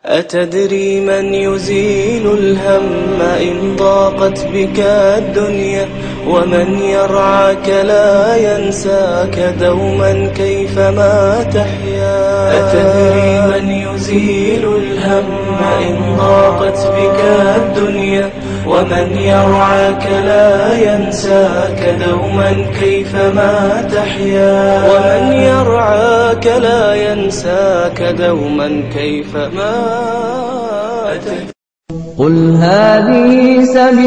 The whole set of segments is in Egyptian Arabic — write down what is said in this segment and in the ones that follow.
أتدري من يزيل الهم إن ضاقت بك الدنيا ومن يرعاك لا ينساك دوما كيفما تحيا أتدري من يزيل الهم إن ضاقت بك الدنيا ومن يرعاك لا ينساك دوما كيفما تحيا ومن يرعاك لا ينساك دوما كيفما تحيا قل هذه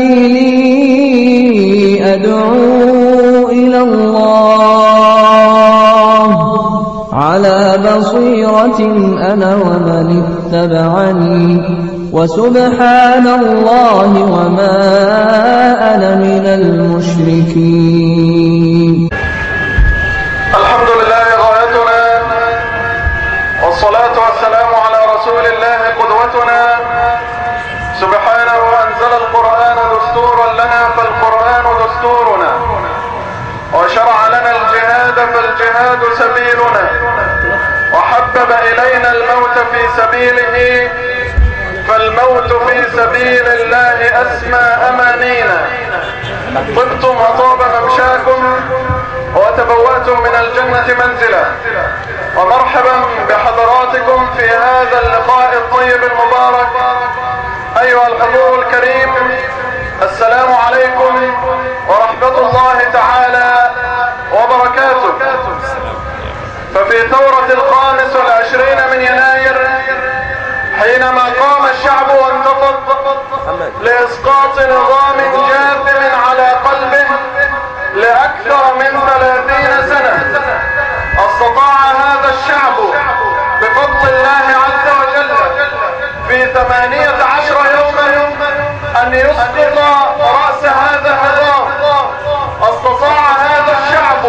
سبيلي أدعو إلى الله على بصيرة أنا ومن اتبعني وسبحان الله وما أنا من المشركين الحمد لله غايتنا والصلاة والسلام على رسول الله قدوتنا سبحانه أنزل القرآن دستورا لنا فالقرآن دستورنا وشرع لنا الجهاد فالجهاد سبيلنا وحبب إلينا الموت في سبيله فالموت في سبيل الله أسمى أمانينا طبتم وطاب ممشاكم وتبوأتم من الجنة منزلا ومرحبا بحضراتكم في هذا اللقاء الطيب المبارك أيها الحضور الكريم السلام عليكم ورحمة الله تعالى وبركاته ففي ثورة الخامس والعشرين من يناير حينما قام الشعب وانتفض لإسقاط نظام جاثم على قلبه لأكثر من ثلاثين سنة استطاع هذا الشعب بفضل الله عز وجل في ثمانية عشر يوما أن يسقط رأس هذا النظام استطاع هذا الشعب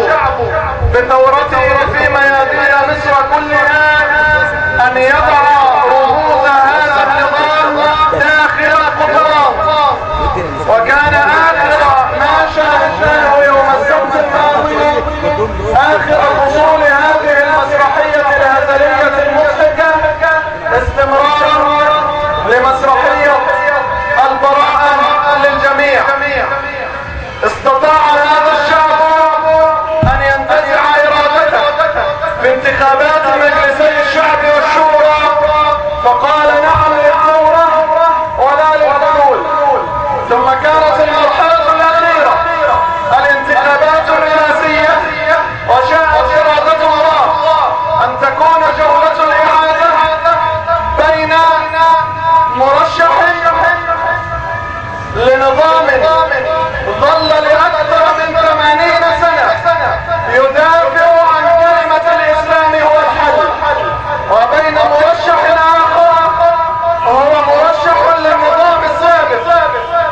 بثورته في ميادين مصر كلها أن يضع رموز هذا النظام داخل القطرات وكان آخر ما شاهدناه يوم السبت الماضي آخر فصول هذه المسرحية الهزلية المضحكة استمرارا لمسرحية البراءة للجميع استطاع هذا الشعب أن ينتزع إرادته في انتخابات مجلسي الشعب والشورى فقال نعم للثورة ولا للحلول ثم كانت المرحلة الأخيرة الانتخابات الرئاسية وشاءت إرادة الله أن تكون جولة الإعادة بين مرشح لنظام ظل لأكثر من ثمانين سنة يدافع عن كلمة الإسلام هو الحل وبين مرشح آخر هو مرشح للنظام السابق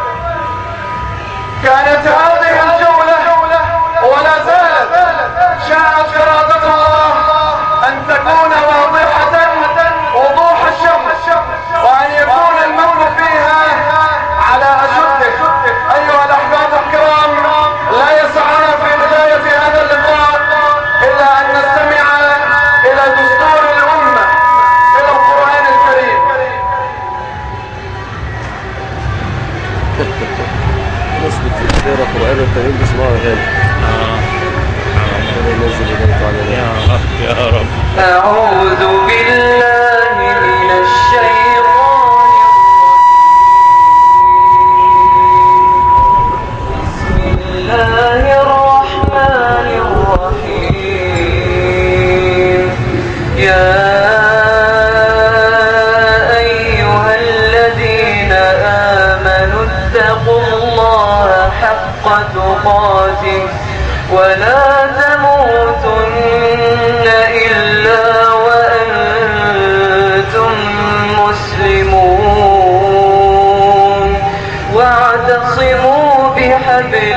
كانت هذه الجولة ولا زالت شاءت إرادة الله أن تكون واضحة وضوح الشمس وأن يكون الموت فيها على أشده أيها الأحباب الكرام لا يسعنا في بداية هذا اللقاء إلا أن نستمع إلى دستور الأمة إلى القرآن الكريم ناس بتقرا قرآن والتانيين بيسمعوا أغاني ربنا ينزل هدايته علينا يا رب يا رب أعوذ بالله من الشيطان بسم الله الرحمن الرحيم يا أيها الذين آمنوا اتقوا الله حق تقاته ولا تموتن إلا وأنتم مسلمون واعتصموا بحبل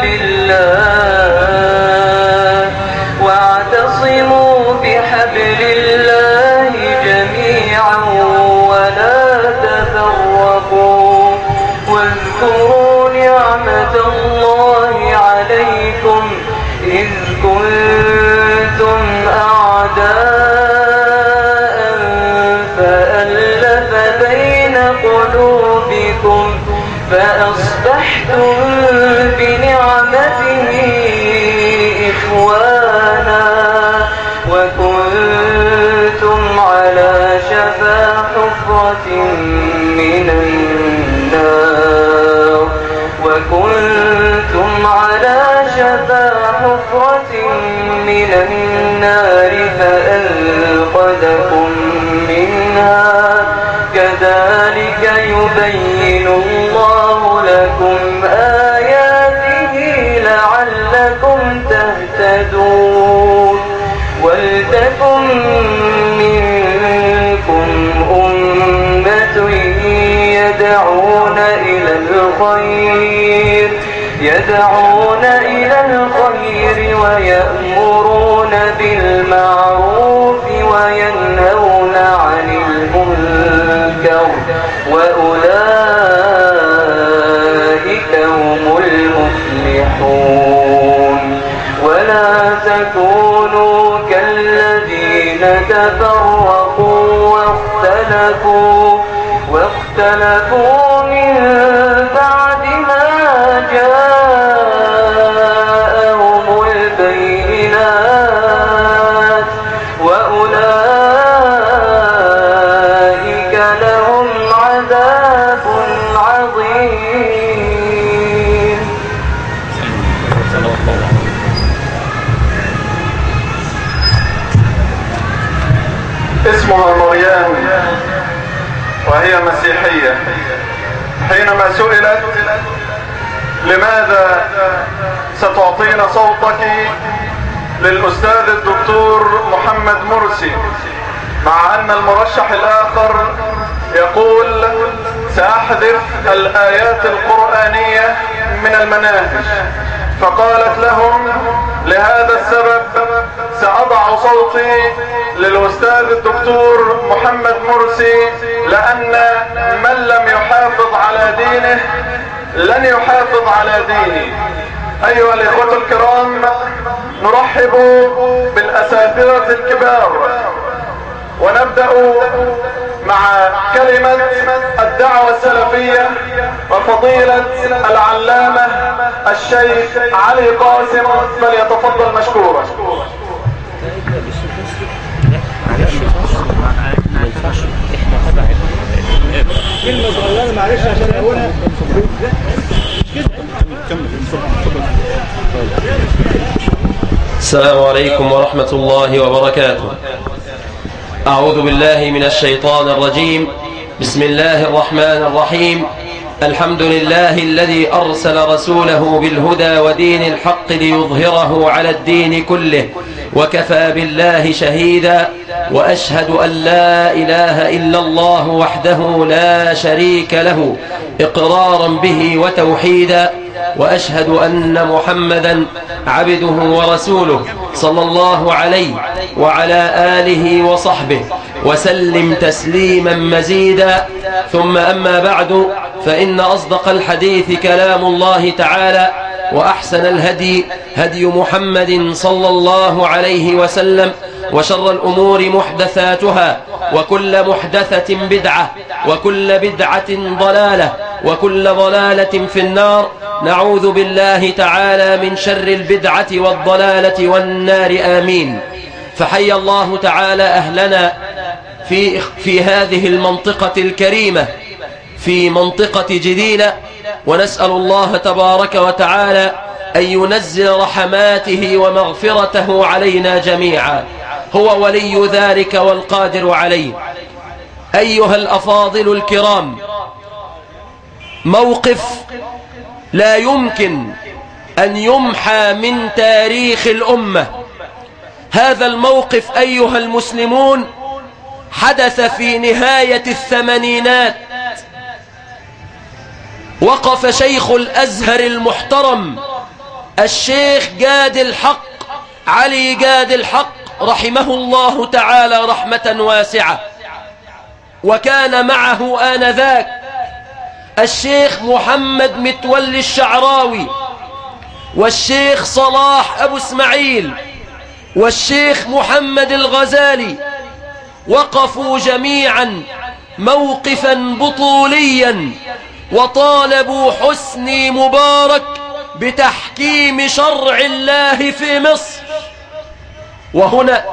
الله واعتصموا بحبل الله جميعا ولا تفرقوا واذكروا نعمة الله عليكم إذ كنتم أعداء فألف بين فأصبحتم بنعمته إخوانا وكنتم على شفا حفرة من النار وكنتم على شفا حفرة من النار فأنقذكم منها كذلك يبين الله لكم آياته لعلكم تهتدون ولتكن منكم أمة يدعون إلى الخير يدعون إلى الخير ويأمرون بالمعروف وينهون عن المنكر وأولئك هم المفلحون ولا تكونوا كالذين تفرقوا واختلفوا واختلفوا من بعد ما جاءهم البينات وأولئك لهم عذاب عظيم اسمها مريم وهي مسيحية حينما سئلت لماذا ستعطينا صوتك للأستاذ الدكتور محمد مرسي مع أن المرشح الآخر يقول سأحذف الآيات القرآنية من المناهج فقالت لهم لهذا السبب سأضع صوتي للأستاذ الدكتور محمد مرسي لأن من لم يحافظ على دينه لن يحافظ على ديني أيها الإخوة الكرام نرحب بالأساتذة الكبار ونبدأ مع كلمة الدعوة السلفية وفضيلة العلامة الشيخ علي قاسم فليتفضل مشكورا كلمة صغيرة معلش عشان أقولها السلام عليكم ورحمة الله وبركاته أعوذ بالله من الشيطان الرجيم بسم الله الرحمن الرحيم الحمد لله الذي أرسل رسوله بالهدى ودين الحق ليظهره على الدين كله وكفى بالله شهيدا وأشهد أن لا إله إلا الله وحده لا شريك له إقرارا به وتوحيدا وأشهد أن محمدا عبده ورسوله صلى الله عليه وعلى آله وصحبه وسلم تسليما مزيدا ثم أما بعد فإن أصدق الحديث كلام الله تعالى وأحسن الهدي هدي محمد صلى الله عليه وسلم وشر الأمور محدثاتها وكل محدثة بدعة وكل بدعة ضلالة وكل ضلالة في النار نعوذ بالله تعالى من شر البدعة والضلالة والنار آمين فحي الله تعالى أهلنا في, في هذه المنطقة الكريمة في منطقة جديدة ونسأل الله تبارك وتعالى أن ينزل رحماته ومغفرته علينا جميعا هو ولي ذلك والقادر عليه أيها الأفاضل الكرام موقف لا يمكن أن يمحى من تاريخ الأمة هذا الموقف أيها المسلمون حدث في نهاية الثمانينات وقف شيخ الأزهر المحترم الشيخ جاد الحق علي جاد الحق رحمه الله تعالى رحمة واسعة وكان معه آنذاك الشيخ محمد متولي الشعراوي والشيخ صلاح أبو اسماعيل والشيخ محمد الغزالي وقفوا جميعا موقفا بطوليا وطالبوا حسني مبارك بتحكيم شرع الله في مصر وهنا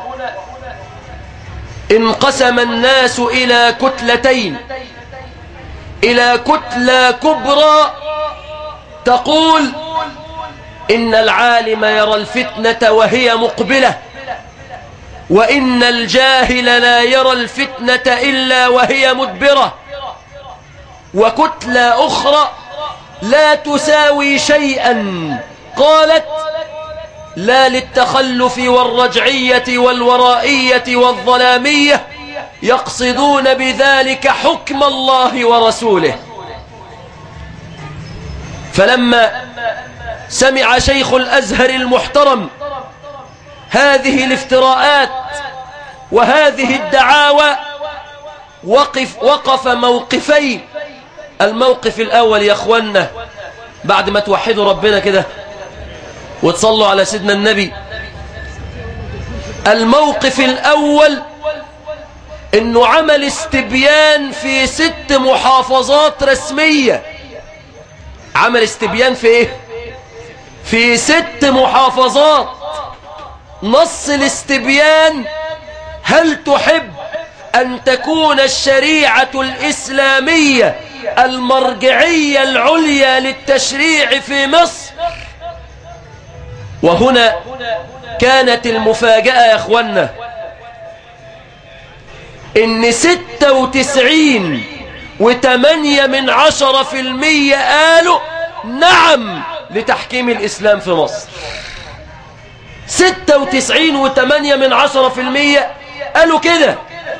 انقسم الناس إلى كتلتين إلى كتلة كبرى تقول إن العالم يرى الفتنة وهي مقبلة وإن الجاهل لا يرى الفتنة إلا وهي مدبرة وكتلة أخرى لا تساوي شيئا قالت لا للتخلف والرجعية والورائية والظلامية يقصدون بذلك حكم الله ورسوله فلما سمع شيخ الأزهر المحترم هذه الافتراءات وهذه الدعاوى وقف, وقف موقفين الموقف الأول يا أخوانا بعد ما توحدوا ربنا كده وتصلوا على سيدنا النبي الموقف الأول انه عمل استبيان في ست محافظات رسمية عمل استبيان في ايه في ست محافظات نص الاستبيان هل تحب أن تكون الشريعة الإسلامية المرجعية العليا للتشريع في مصر وهنا كانت المفاجأة يا أخوانا إن ستة وتسعين وتمانية من عشرة في المية قالوا نعم لتحكيم الإسلام في مصر ستة وتسعين وتمانية من عشرة في المية قالوا كده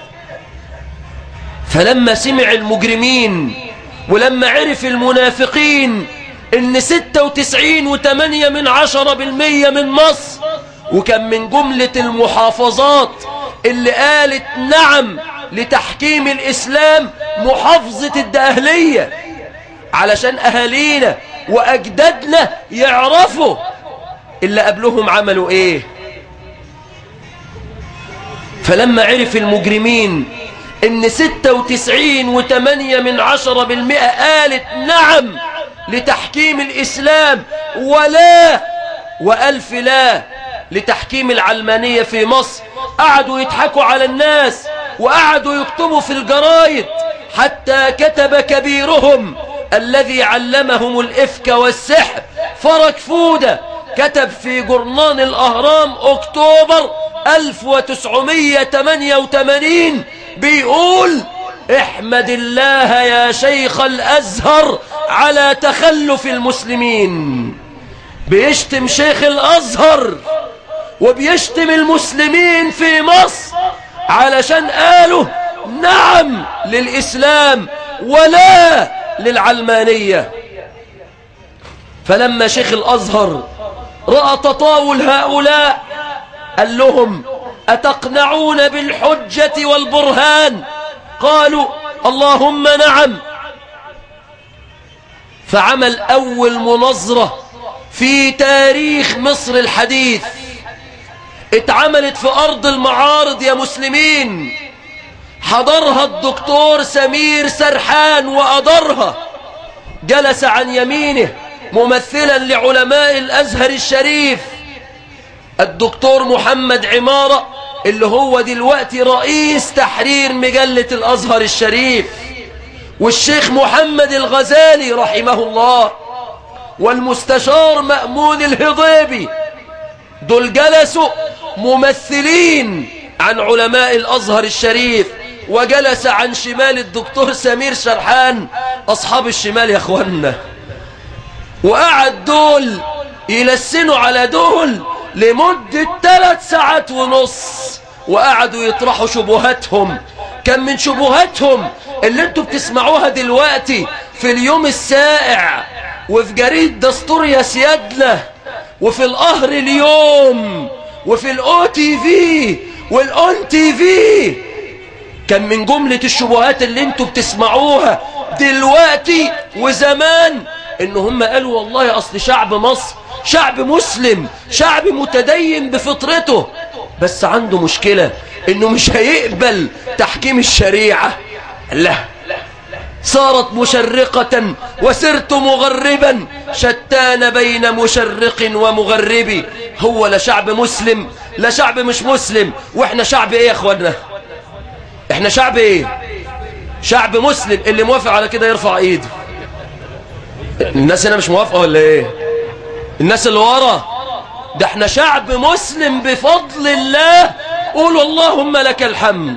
فلما سمع المجرمين ولما عرف المنافقين ان ستة وتسعين وتمانية من عشرة بالمية من مصر وكان من جملة المحافظات اللي قالت نعم لتحكيم الإسلام محافظة الدقهلية علشان أهالينا وأجدادنا يعرفوا اللي قبلهم عملوا إيه فلما عرف المجرمين ان ستة وتسعين وتمانية من عشرة بالمئة قالت نعم لتحكيم الإسلام ولا وألف لا لتحكيم العلمانية في مصر قعدوا يضحكوا على الناس وقعدوا يكتبوا في الجرايد حتى كتب كبيرهم الذي علمهم الإفك والسحر فرج فودة كتب في جرنان الأهرام أكتوبر 1988 بيقول احمد الله يا شيخ الأزهر على تخلف المسلمين بيشتم شيخ الأزهر وبيشتم المسلمين في مصر علشان قالوا نعم للإسلام ولا للعلمانية فلما شيخ الأزهر رأى تطاول هؤلاء قال لهم أتقنعون بالحجة والبرهان قالوا اللهم نعم فعمل أول منظرة في تاريخ مصر الحديث اتعملت في أرض المعارض يا مسلمين حضرها الدكتور سمير سرحان وأدرها جلس عن يمينه ممثلا لعلماء الأزهر الشريف الدكتور محمد عمارة اللي هو دلوقتي رئيس تحرير مجلة الأزهر الشريف والشيخ محمد الغزالي رحمه الله والمستشار مأمون الهضيبي دول جلسوا ممثلين عن علماء الأزهر الشريف وجلس عن شمال الدكتور سمير شرحان أصحاب الشمال يا أخوانا وقعد دول يلسنوا على دول لمدة ثلاث ساعات ونص وقعدوا يطرحوا شبهاتهم كان من شبهاتهم اللي انتوا بتسمعوها دلوقتي في اليوم السائع وفي جريد دستور يا سيادنا وفي القهر اليوم وفي الاو تي في والاون تي في كان من جملة الشبهات اللي انتوا بتسمعوها دلوقتي وزمان ان هم قالوا والله اصل شعب مصر شعب مسلم شعب متدين بفطرته بس عنده مشكلة انه مش هيقبل تحكيم الشريعة لا صارت مشرقة وسرت مغربا شتان بين مشرق ومغرب هو لا شعب مسلم لا شعب مش مسلم واحنا شعب ايه يا اخوانا احنا شعب ايه شعب مسلم اللي موافق على كده يرفع ايده الناس هنا مش موافقة ولا ايه الناس اللي ورا ده احنا شعب مسلم بفضل الله قولوا اللهم لك الحمد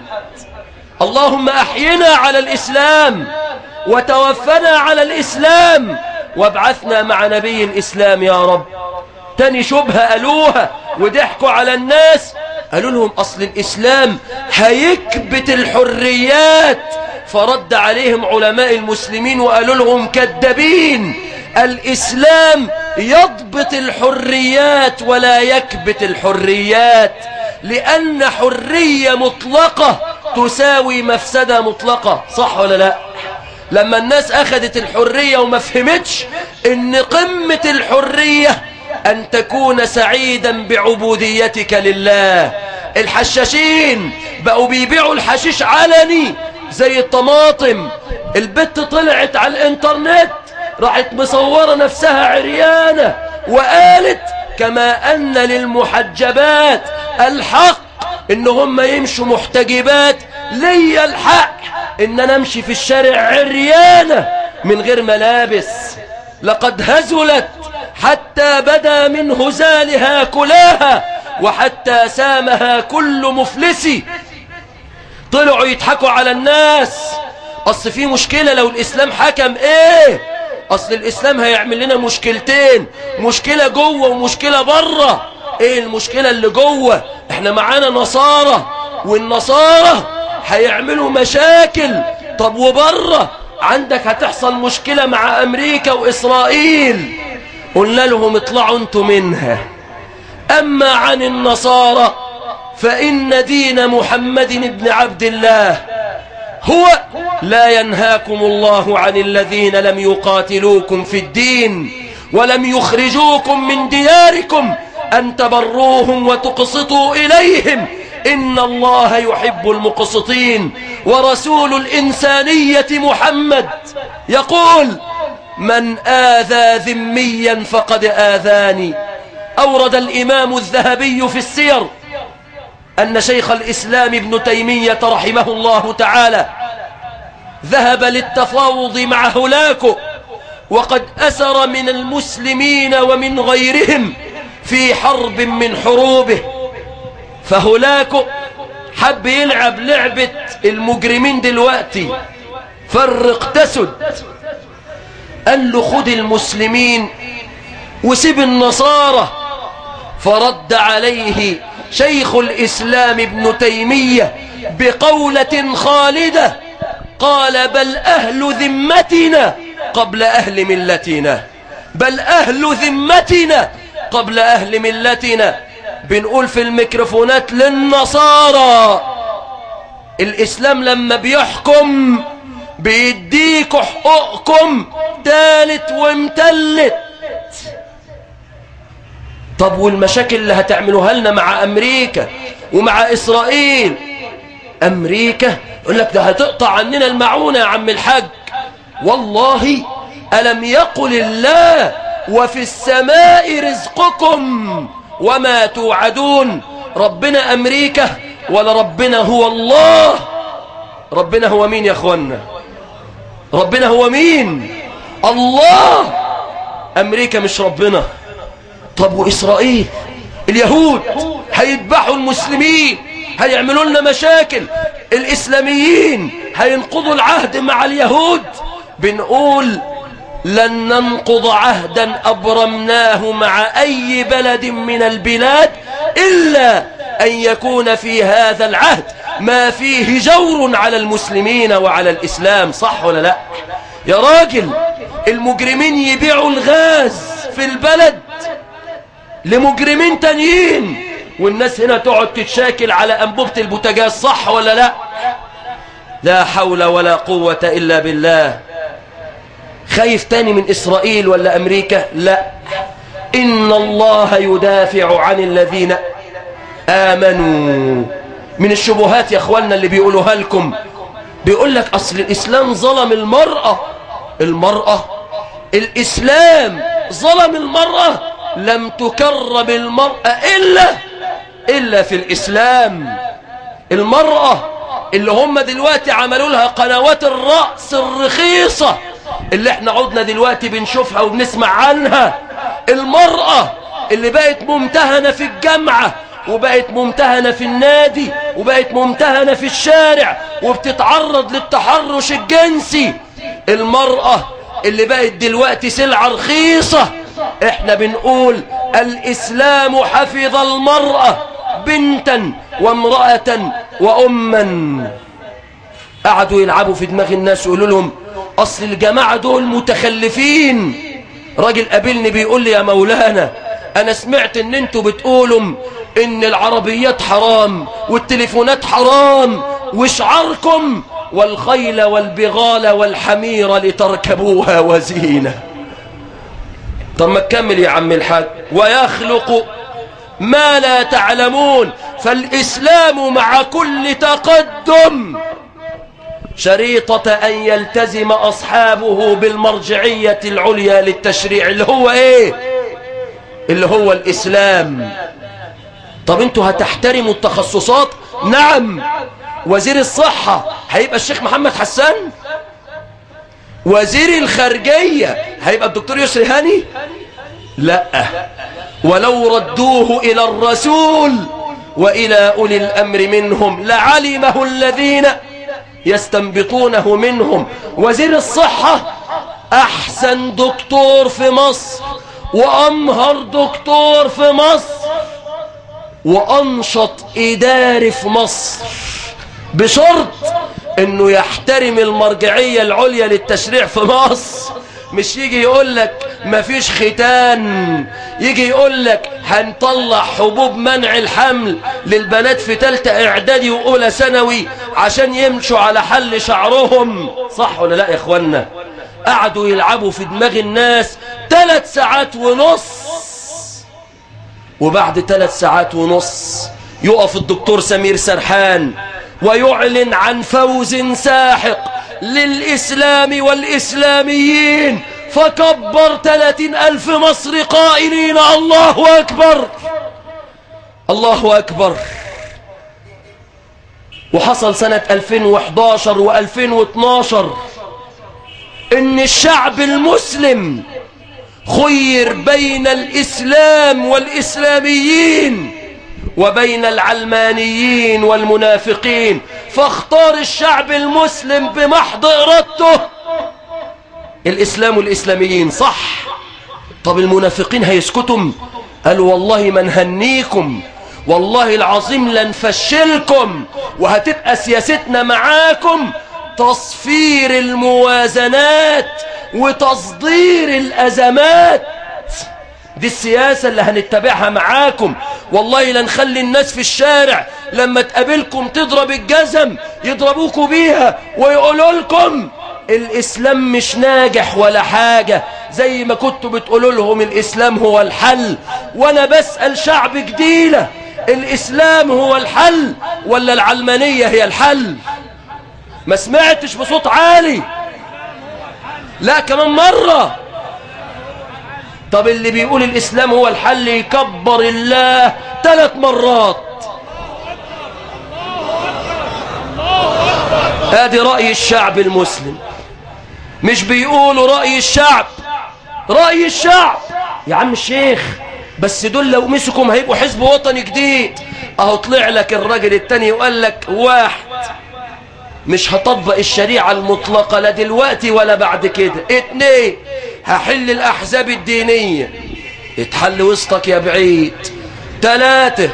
اللهم احينا على الاسلام وتوفنا على الاسلام وابعثنا مع نبي الاسلام يا رب تاني شبهة قالوها وضحكوا على الناس قالوا لهم اصل الاسلام هيكبت الحريات فرد عليهم علماء المسلمين وقالوا لهم كذابين الإسلام يضبط الحريات ولا يكبت الحريات لأن حرية مطلقة تساوي مفسدة مطلقة صح ولا لا لما الناس أخذت الحرية وما فهمتش إن قمة الحرية أن تكون سعيدا بعبوديتك لله الحشاشين بقوا بيبيعوا الحشيش علني زي الطماطم البت طلعت على الانترنت راحت مصورة نفسها عريانة وقالت كما أن للمحجبات الحق إن هم يمشوا محتجبات لي الحق إن أنا أمشي في الشارع عريانة من غير ملابس لقد هزلت حتى بدا من هزالها كلاها وحتى سامها كل مفلسي طلعوا يضحكوا على الناس أصل في مشكلة لو الإسلام حكم إيه أصل الإسلام هيعمل لنا مشكلتين مشكلة جوه ومشكلة بره إيه المشكلة اللي جوه إحنا معانا نصارى والنصارى هيعملوا مشاكل طب وبره عندك هتحصل مشكلة مع أمريكا وإسرائيل قلنا لهم اطلعوا انتوا منها أما عن النصارى فإن دين محمد بن عبد الله هو لا ينهاكم الله عن الذين لم يقاتلوكم في الدين ولم يخرجوكم من دياركم أن تبروهم وتقسطوا إليهم إن الله يحب المقسطين ورسول الإنسانية محمد يقول من آذى ذميا فقد آذاني أورد الإمام الذهبي في السير أن شيخ الإسلام ابن تيمية رحمه الله تعالى ذهب للتفاوض مع هولاكو وقد أسر من المسلمين ومن غيرهم في حرب من حروبه فهولاكو حب يلعب لعبة المجرمين دلوقتي فرق تسد قال له خد المسلمين وسيب النصارى فرد عليه شيخ الإسلام ابن تيمية بقولة خالدة قال بل أهل ذمتنا قبل أهل ملتنا بل أهل ذمتنا قبل أهل ملتنا بنقول في الميكروفونات للنصارى الإسلام لما بيحكم بيديكوا حقوقكم تالت ومتلت طب والمشاكل اللي هتعملوها لنا مع أمريكا ومع إسرائيل أمريكا يقول لك ده هتقطع عننا المعونة يا عم الحاج والله ألم يقل الله وفي السماء رزقكم وما توعدون ربنا أمريكا ولا ربنا هو الله ربنا هو مين يا أخوانا ربنا هو مين الله أمريكا مش ربنا طب وإسرائيل اليهود هيذبحوا المسلمين هيعملوا لنا مشاكل الإسلاميين هينقضوا العهد مع اليهود بنقول لن ننقض عهدا أبرمناه مع أي بلد من البلاد إلا أن يكون في هذا العهد ما فيه جور على المسلمين وعلى الإسلام صح ولا لا يا راجل المجرمين يبيعوا الغاز في البلد لمجرمين تانيين والناس هنا تقعد تتشاكل على أنبوبة البوتاجاز صح ولا لا لا حول ولا قوة إلا بالله خايف تاني من إسرائيل ولا أمريكا لا إن الله يدافع عن الذين آمنوا من الشبهات يا أخوانا اللي بيقولوها لكم بيقول لك أصل الإسلام ظلم المرأة المرأة الإسلام ظلم المرأة لم تكرم المرأة إلا إلا في الإسلام المرأة اللي هم دلوقتي عملوا لها قنوات الرأس الرخيصة اللي احنا عدنا دلوقتي بنشوفها وبنسمع عنها المرأة اللي بقت ممتهنة في الجامعة وبقت ممتهنة في النادي وبقت ممتهنة في الشارع وبتتعرض للتحرش الجنسي المرأة اللي بقت دلوقتي سلعة رخيصة احنا بنقول الإسلام حفظ المرأة بنتا وامرأة وأما قعدوا يلعبوا في دماغ الناس ويقولوا لهم أصل الجماعة دول متخلفين راجل قابلني بيقول لي يا مولانا أنا سمعت إن أنتوا بتقولوا إن العربيات حرام والتليفونات حرام وشعاركم والخيل والبغال والحمير لتركبوها وزينة طب ما تكمل يا عم الحاج ويخلق ما لا تعلمون فالإسلام مع كل تقدم شريطة أن يلتزم أصحابه بالمرجعية العليا للتشريع اللي هو إيه اللي هو الإسلام طب انتوا هتحترموا التخصصات نعم وزير الصحة هيبقى الشيخ محمد حسان وزير الخارجية هيبقى الدكتور يسري هاني لا ولو ردوه إلى الرسول وإلى أولي الأمر منهم لعلمه الذين يستنبطونه منهم وزير الصحة أحسن دكتور في مصر وأمهر دكتور في مصر وأنشط إداري في مصر بشرط أنه يحترم المرجعية العليا للتشريع في مصر مش يجي يقول لك مفيش ختان يجي يقول لك هنطلع حبوب منع الحمل للبنات في تالتة اعدادي واولى ثانوي عشان يمشوا على حل شعرهم صح ولا لا يا اخوانا قعدوا يلعبوا في دماغ الناس ثلاث ساعات ونص وبعد ثلاث ساعات ونص يقف الدكتور سمير سرحان ويعلن عن فوز ساحق للإسلام والإسلاميين فكبر ثلاثين ألف مصر قائلين الله أكبر الله أكبر وحصل سنة 2011 و2012 إن الشعب المسلم خير بين الإسلام والإسلاميين وبين العلمانيين والمنافقين فاختار الشعب المسلم بمحض إرادته الإسلام والإسلاميين صح طب المنافقين هيسكتم قالوا والله ما نهنيكم والله العظيم لنفشلكم وهتبقى سياستنا معاكم تصفير الموازنات وتصدير الأزمات دي السياسة اللي هنتبعها معاكم والله لنخلي الناس في الشارع لما تقابلكم تضرب الجزم يضربوكوا بيها ويقولوا لكم الإسلام مش ناجح ولا حاجة زي ما كنتوا بتقولوا لهم الإسلام هو الحل وأنا بسأل شعب جديلة الإسلام هو الحل ولا العلمانية هي الحل ما سمعتش بصوت عالي لا كمان مرة طب اللي بيقول الإسلام هو الحل يكبر الله ثلاث مرات ادي رأي الشعب المسلم مش بيقولوا رأي الشعب رأي الشعب يا عم الشيخ بس دول لو مسكم هيبقوا حزب وطني جديد اهو طلع لك الراجل التاني وقال لك واحد مش هطبق الشريعة المطلقة لا دلوقتي ولا بعد كده اتنين هحل الأحزاب الدينية اتحل وسطك يا بعيد تلاتة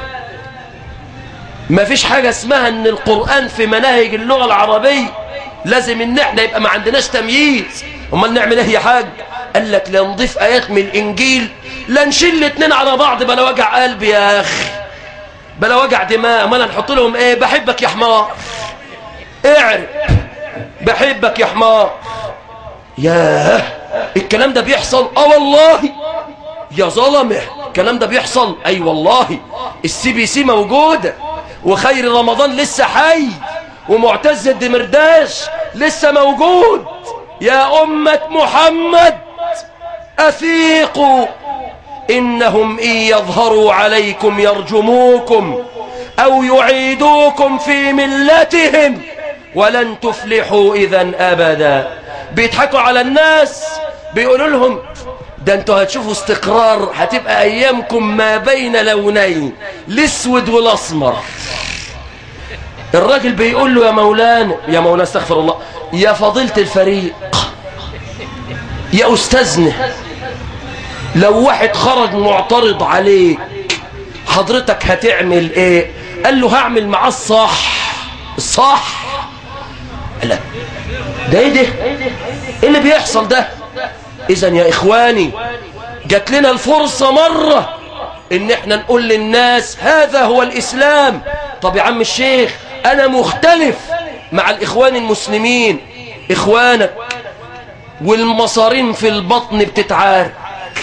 مفيش حاجة اسمها ان القرآن في مناهج اللغة العربية لازم ان احنا يبقى ما عندناش تمييز امال نعمل ايه يا حاج قال لك لا نضيف ايات من الانجيل لا نشيل الاتنين على بعض بلا وجع قلبي يا اخي بلا وجع دماغ امال نحط لهم ايه بحبك يا حمار اعرف بحبك يا حمار ياه الكلام ده بيحصل اه والله يا ظلمه الكلام ده بيحصل اي أيوة والله السي بي سي موجوده وخير رمضان لسه حي ومعتز الدمرداش لسه موجود يا أمة محمد أفيقوا إنهم إن يظهروا عليكم يرجموكم أو يعيدوكم في ملتهم ولن تفلحوا إذا أبدا بيضحكوا على الناس بيقولوا لهم ده انتوا هتشوفوا استقرار هتبقى أيامكم ما بين لونين الاسود والأسمر الراجل بيقول له يا مولانا يا مولانا استغفر الله يا فضيلة الفريق يا أستاذنا لو واحد خرج معترض عليك حضرتك هتعمل ايه قال له هعمل معاه الصح الصح لا ده ايه ده ايه اللي بيحصل ده اذا يا اخواني جات لنا الفرصة مرة ان احنا نقول للناس هذا هو الاسلام طب يا عم الشيخ انا مختلف مع الاخوان المسلمين اخوانك والمصارين في البطن بتتعارك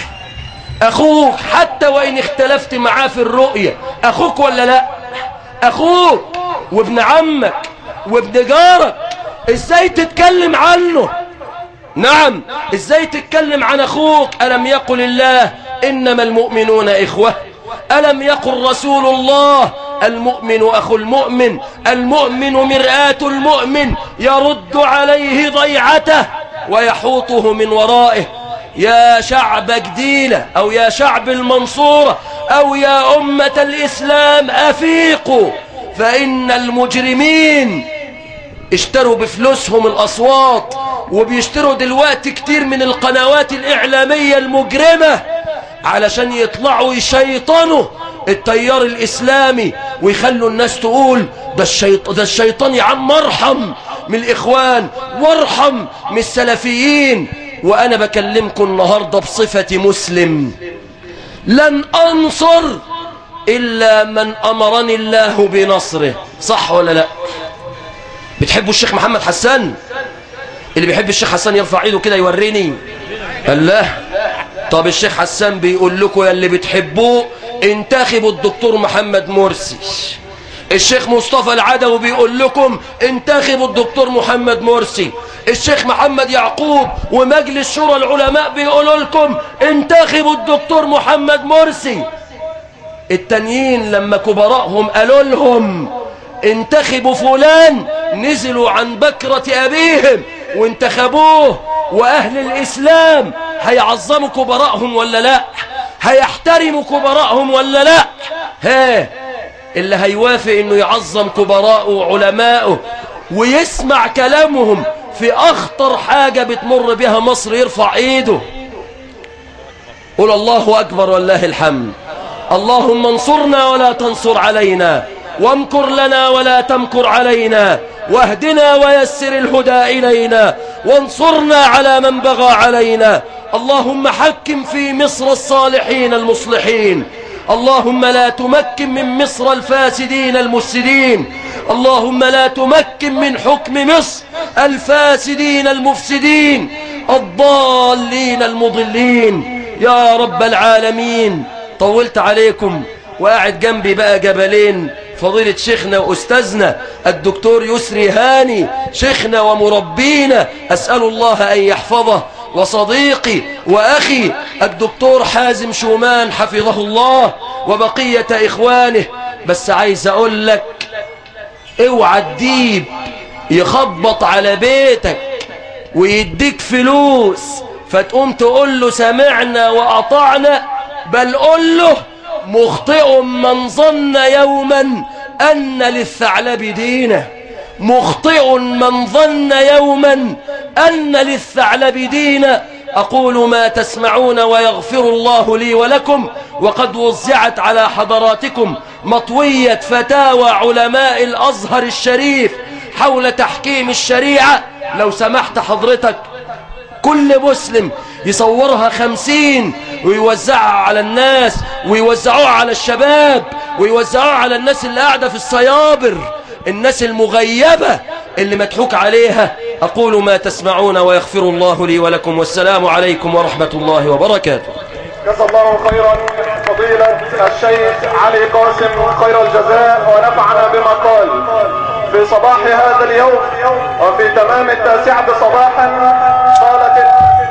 أخوك حتى وإن اختلفت معاه في الرؤية أخوك ولا لا أخوك وابن عمك وابن جارك إزاي تتكلم عنه نعم إزاي تتكلم عن أخوك ألم يقل الله إنما المؤمنون إخوة ألم يقل رسول الله المؤمن أخو المؤمن المؤمن مرآة المؤمن يرد عليه ضيعته ويحوطه من ورائه يا شعب جديلة أو يا شعب المنصورة أو يا أمة الإسلام أفيقوا فإن المجرمين اشتروا بفلوسهم الأصوات وبيشتروا دلوقتي كتير من القنوات الإعلامية المجرمة علشان يطلعوا يشيطنوا التيار الإسلامي ويخلوا الناس تقول ده, الشيط... ده الشيطان يا عم ارحم من الإخوان وارحم من السلفيين وأنا بكلمكم النهاردة بصفة مسلم لن أنصر إلا من أمرني الله بنصره صح ولا لا بتحبوا الشيخ محمد حسان اللي بيحب الشيخ حسان يرفع ايده كده يوريني الله طب الشيخ حسان بيقول لكم يا اللي بتحبوه انتخبوا الدكتور محمد مرسي الشيخ مصطفى العدوي بيقول لكم انتخبوا الدكتور محمد مرسي الشيخ محمد يعقوب ومجلس شورى العلماء بيقولوا لكم انتخبوا الدكتور محمد مرسي التانيين لما كبراءهم قالوا لهم انتخبوا فلان نزلوا عن بكرة أبيهم وانتخبوه وأهل الإسلام هيعظموا كبراءهم ولا لا هيحترموا كبراءهم ولا لا ها اللي هيوافق انه يعظم كبراءه وعلمائه ويسمع كلامهم في اخطر حاجة بتمر بها مصر يرفع ايده قول الله اكبر والله الحمد اللهم انصرنا ولا تنصر علينا وامكر لنا ولا تمكر علينا واهدنا ويسر الهدى إلينا وانصرنا على من بغى علينا اللهم حكم في مصر الصالحين المصلحين اللهم لا تمكن من مصر الفاسدين المفسدين اللهم لا تمكن من حكم مصر الفاسدين المفسدين الضالين المضلين يا رب العالمين طولت عليكم وقاعد جنبي بقى جبلين فضيلة شيخنا وأستاذنا الدكتور يسري هاني شيخنا ومربينا أسأل الله أن يحفظه وصديقي وأخي الدكتور حازم شومان حفظه الله وبقية إخوانه بس عايز أقول لك اوعى الديب يخبط على بيتك ويديك فلوس فتقوم تقول له سمعنا وأطعنا بل قل له مخطئ من ظن يوما أن للثعلب دينه مخطئ من ظن يوما أن للثعلب دينا أقول ما تسمعون ويغفر الله لي ولكم وقد وزعت على حضراتكم مطوية فتاوى علماء الأزهر الشريف حول تحكيم الشريعة لو سمحت حضرتك كل مسلم يصورها خمسين ويوزعها على الناس ويوزعوها على الشباب ويوزعوها على الناس اللي قاعدة في الصيابر الناس المغيبة اللي مضحوك عليها أقول ما تسمعون ويغفر الله لي ولكم والسلام عليكم ورحمة الله وبركاته جزا الله خيرا فضيلة الشيخ علي قاسم خير الجزاء ونفعنا بما قال في صباح هذا اليوم وفي تمام التاسعة صباحا قالت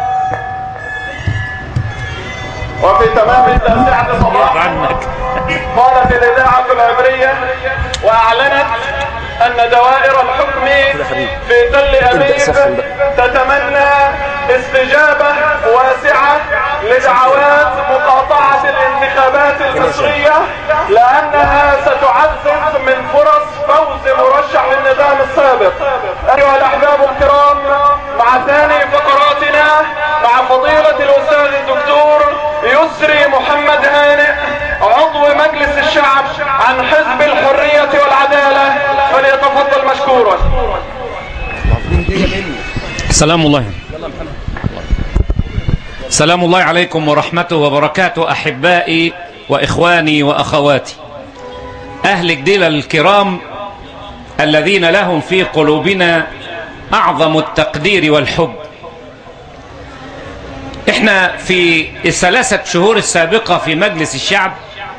وفي تمام التاسعة صباحا قالت الإذاعة العبرية وأعلنت أن دوائر الحكم في تل أبيب تتمنى استجابة واسعة لدعوات مقاطعة الانتخابات المصرية لأنها ستعزز من فرص فوز مرشح للنظام السابق أيها الأحباب الكرام مع ثاني فقراتنا مع فضيلة الأستاذ الدكتور يسري محمد هانئ عضو مجلس الشعب عن حزب الحرية والعدالة فليتفضل مشكورا سلام الله سلام الله عليكم ورحمته وبركاته أحبائي وإخواني وأخواتي أهل جديلة الكرام الذين لهم في قلوبنا أعظم التقدير والحب احنا في الثلاثة شهور السابقة في مجلس الشعب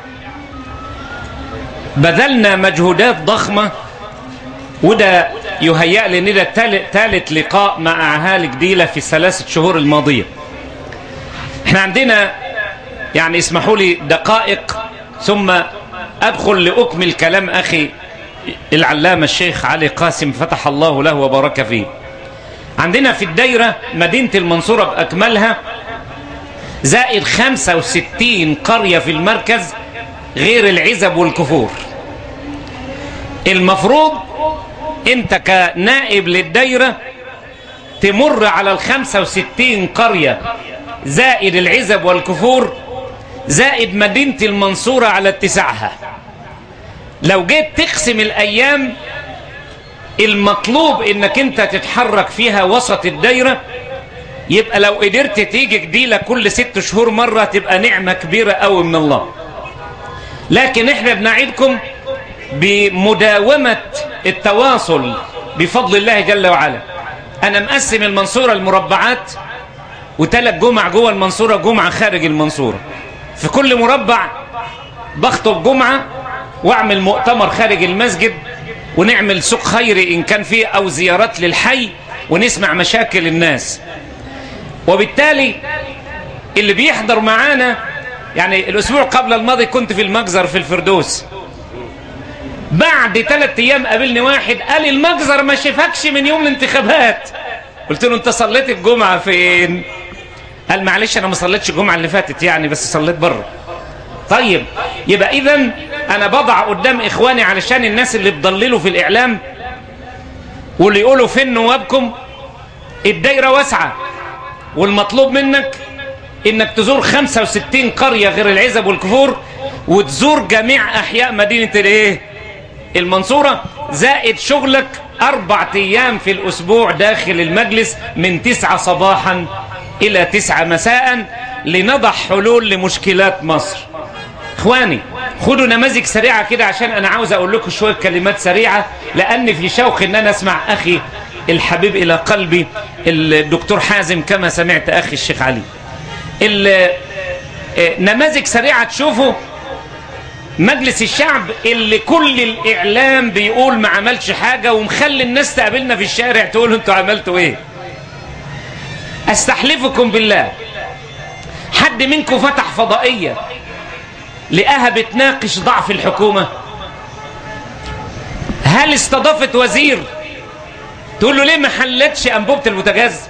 بذلنا مجهودات ضخمة وده يهيأ لي ان ده ثالث لقاء مع اهالي جديله في الثلاث شهور الماضيه. احنا عندنا يعني اسمحوا لي دقائق ثم ادخل لاكمل كلام اخي العلامه الشيخ علي قاسم فتح الله له وبارك فيه. عندنا في الدايره مدينه المنصوره باكملها زائد 65 قريه في المركز غير العزب والكفور. المفروض انت كنائب للدايرة تمر على الخمسة وستين قرية زائد العزب والكفور زائد مدينة المنصورة على اتساعها لو جيت تقسم الأيام المطلوب انك انت تتحرك فيها وسط الدايرة يبقى لو قدرت تيجي جديلة كل ست شهور مرة تبقى نعمة كبيرة قوي من الله لكن احنا بنعيدكم بمداومة التواصل بفضل الله جل وعلا أنا مقسم المنصورة المربعات وثلاث جمع جوه المنصورة جمعة خارج المنصورة في كل مربع بخطب جمعة واعمل مؤتمر خارج المسجد ونعمل سوق خيري إن كان فيه أو زيارات للحي ونسمع مشاكل الناس وبالتالي اللي بيحضر معانا يعني الأسبوع قبل الماضي كنت في المجزر في الفردوس بعد ثلاث ايام قابلني واحد قال المجزر ما شافكش من يوم الانتخابات قلت له انت صليت الجمعه فين قال معلش انا ما صليتش الجمعه اللي فاتت يعني بس صليت بره طيب يبقى اذا انا بضع قدام اخواني علشان الناس اللي بضللوا في الاعلام واللي يقولوا فين نوابكم الدايره واسعه والمطلوب منك انك تزور 65 قريه غير العزب والكفور وتزور جميع احياء مدينه الايه المنصورة زائد شغلك أربع أيام في الأسبوع داخل المجلس من تسعة صباحا إلى تسعة مساء لنضع حلول لمشكلات مصر إخواني خدوا نماذج سريعة كده عشان أنا عاوز أقول لكم شوية كلمات سريعة لأن في شوق أن أنا أسمع أخي الحبيب إلى قلبي الدكتور حازم كما سمعت أخي الشيخ علي نماذج سريعة تشوفوا مجلس الشعب اللي كل الاعلام بيقول ما عملش حاجة ومخلي الناس تقابلنا في الشارع تقول انتوا عملتوا ايه استحلفكم بالله حد منكم فتح فضائية لقاها بتناقش ضعف الحكومة هل استضافت وزير تقول له ليه ما حلتش انبوبة البوتاجاز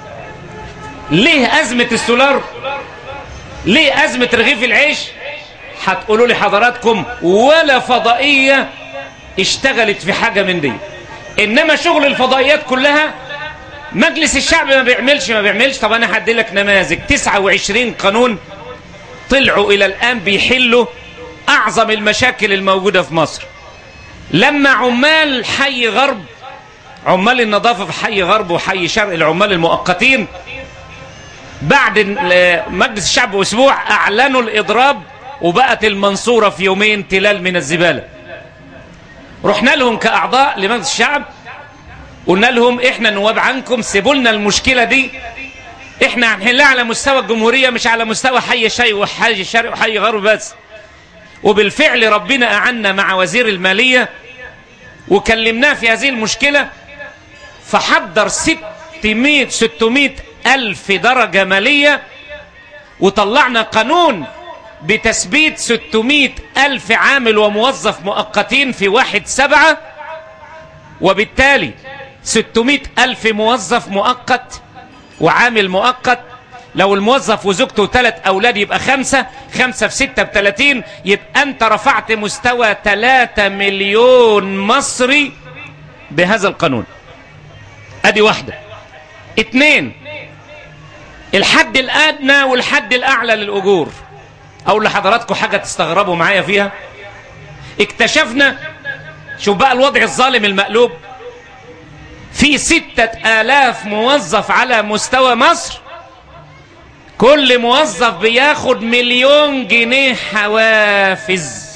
ليه ازمة السولار ليه ازمة رغيف العيش هتقولوا لي حضراتكم ولا فضائية اشتغلت في حاجة من دي انما شغل الفضائيات كلها مجلس الشعب ما بيعملش ما بيعملش طب انا هدي لك نماذج 29 قانون طلعوا الى الان بيحلوا اعظم المشاكل الموجودة في مصر لما عمال حي غرب عمال النظافة في حي غرب وحي شرق العمال المؤقتين بعد مجلس الشعب اسبوع اعلنوا الاضراب وبقت المنصورة في يومين تلال من الزبالة رحنا لهم كأعضاء لمجلس الشعب قلنا لهم احنا نواب عنكم سيبوا لنا المشكلة دي احنا هنحلها على مستوى الجمهورية مش على مستوى حي شيء وحي شرق وحي غرب بس وبالفعل ربنا أعنا مع وزير المالية وكلمناه في هذه المشكلة فحضر 600 600 ألف درجة مالية وطلعنا قانون بتثبيت 600 ألف عامل وموظف مؤقتين في واحد سبعة وبالتالي 600 ألف موظف مؤقت وعامل مؤقت لو الموظف وزوجته ثلاث أولاد يبقى خمسة خمسة في ستة بثلاثين يبقى أنت رفعت مستوى ثلاثة مليون مصري بهذا القانون أدي واحدة اتنين الحد الأدنى والحد الأعلى للأجور أقول لحضراتكم حاجة تستغربوا معايا فيها اكتشفنا شوف بقى الوضع الظالم المقلوب في ستة آلاف موظف على مستوى مصر كل موظف بياخد مليون جنيه حوافز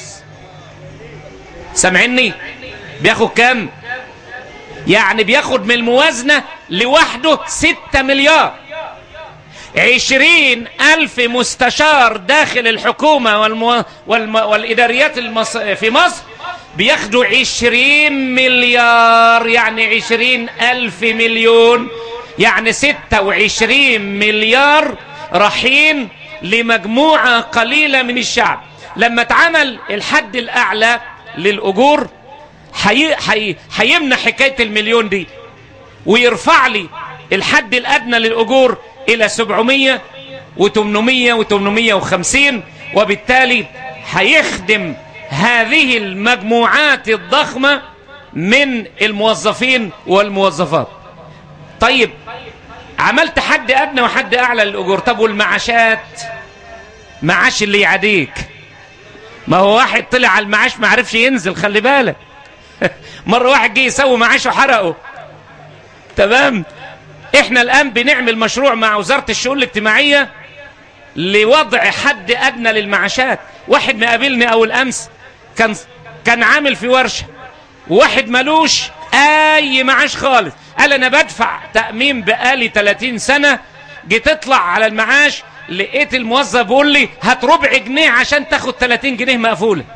سامعني بياخد كام يعني بياخد من الموازنة لوحده ستة مليار عشرين ألف مستشار داخل الحكومة والمو... والم... والإداريات المص... في مصر بياخدوا عشرين مليار يعني عشرين ألف مليون يعني ستة وعشرين مليار رايحين لمجموعة قليلة من الشعب لما اتعمل الحد الأعلى للأجور حي... حي... حيمنع حكاية المليون دي ويرفع لي الحد الأدنى للأجور إلى 700 و800 و850 وبالتالي هيخدم هذه المجموعات الضخمة من الموظفين والموظفات طيب عملت حد أدنى وحد أعلى للأجور طب والمعاشات معاش اللي يعاديك ما هو واحد طلع على المعاش ما عرفش ينزل خلي بالك مرة واحد جه يسوي معاشه حرقه تمام احنا الان بنعمل مشروع مع وزارة الشؤون الاجتماعية لوضع حد ادنى للمعاشات واحد مقابلني اول امس كان كان عامل في ورشة وواحد ملوش اي معاش خالص قال انا بدفع تأمين بقالي 30 سنة جيت اطلع على المعاش لقيت الموظف بيقول لي هات ربع جنيه عشان تاخد 30 جنيه مقفولة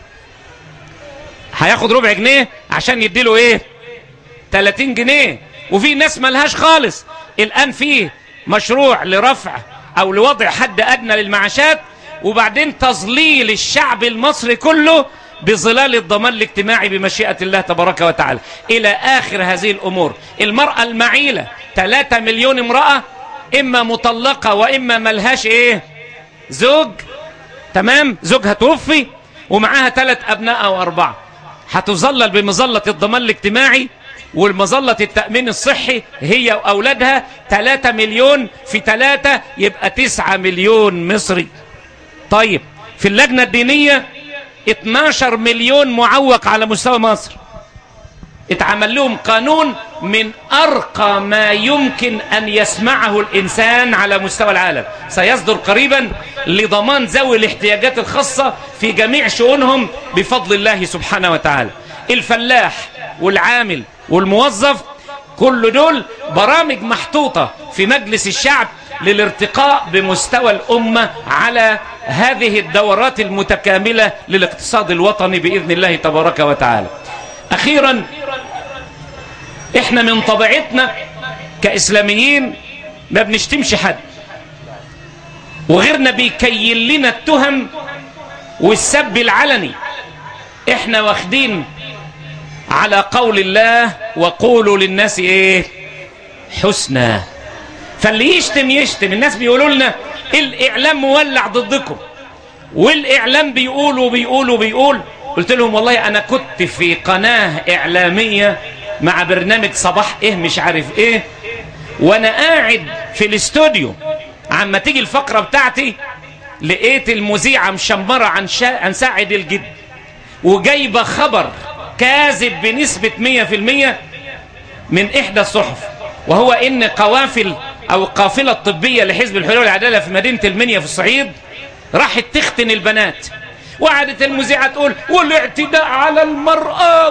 هياخد ربع جنيه عشان يديله ايه 30 جنيه وفي ناس ملهاش خالص الآن فيه مشروع لرفع أو لوضع حد أدنى للمعاشات وبعدين تظليل الشعب المصري كله بظلال الضمان الاجتماعي بمشيئة الله تبارك وتعالى إلى آخر هذه الأمور المرأة المعيلة 3 مليون امرأة إما مطلقة وإما ملهاش إيه زوج تمام زوجها توفي ومعاها ثلاث أبناء أو أربعة هتظلل بمظلة الضمان الاجتماعي والمظلة التأمين الصحي هي وأولادها 3 مليون في 3 يبقى 9 مليون مصري طيب في اللجنة الدينية 12 مليون معوق على مستوى مصر اتعمل لهم قانون من أرقى ما يمكن أن يسمعه الإنسان على مستوى العالم سيصدر قريبا لضمان ذوي الاحتياجات الخاصة في جميع شؤونهم بفضل الله سبحانه وتعالى الفلاح والعامل والموظف كل دول برامج محطوطة في مجلس الشعب للارتقاء بمستوى الأمة على هذه الدورات المتكاملة للاقتصاد الوطني بإذن الله تبارك وتعالى أخيرا احنا من طبيعتنا كإسلاميين ما بنشتمش حد وغيرنا بيكيل لنا التهم والسب العلني احنا واخدين على قول الله وقولوا للناس ايه حسنى فاللي يشتم يشتم الناس بيقولوا لنا الاعلام مولع ضدكم والاعلام بيقولوا بيقولوا بيقول قلت لهم والله انا كنت في قناة اعلامية مع برنامج صباح ايه مش عارف ايه وانا قاعد في الاستوديو عما تيجي الفقرة بتاعتي لقيت المذيعة مشمرة عن, شا... عن ساعد الجد وجايبة خبر كاذب بنسبة 100% من إحدى الصحف وهو إن قوافل أو قافلة طبية لحزب الحرية والعدالة في مدينة المنيا في الصعيد راحت تختن البنات وقعدت المذيعة تقول والاعتداء على المرأة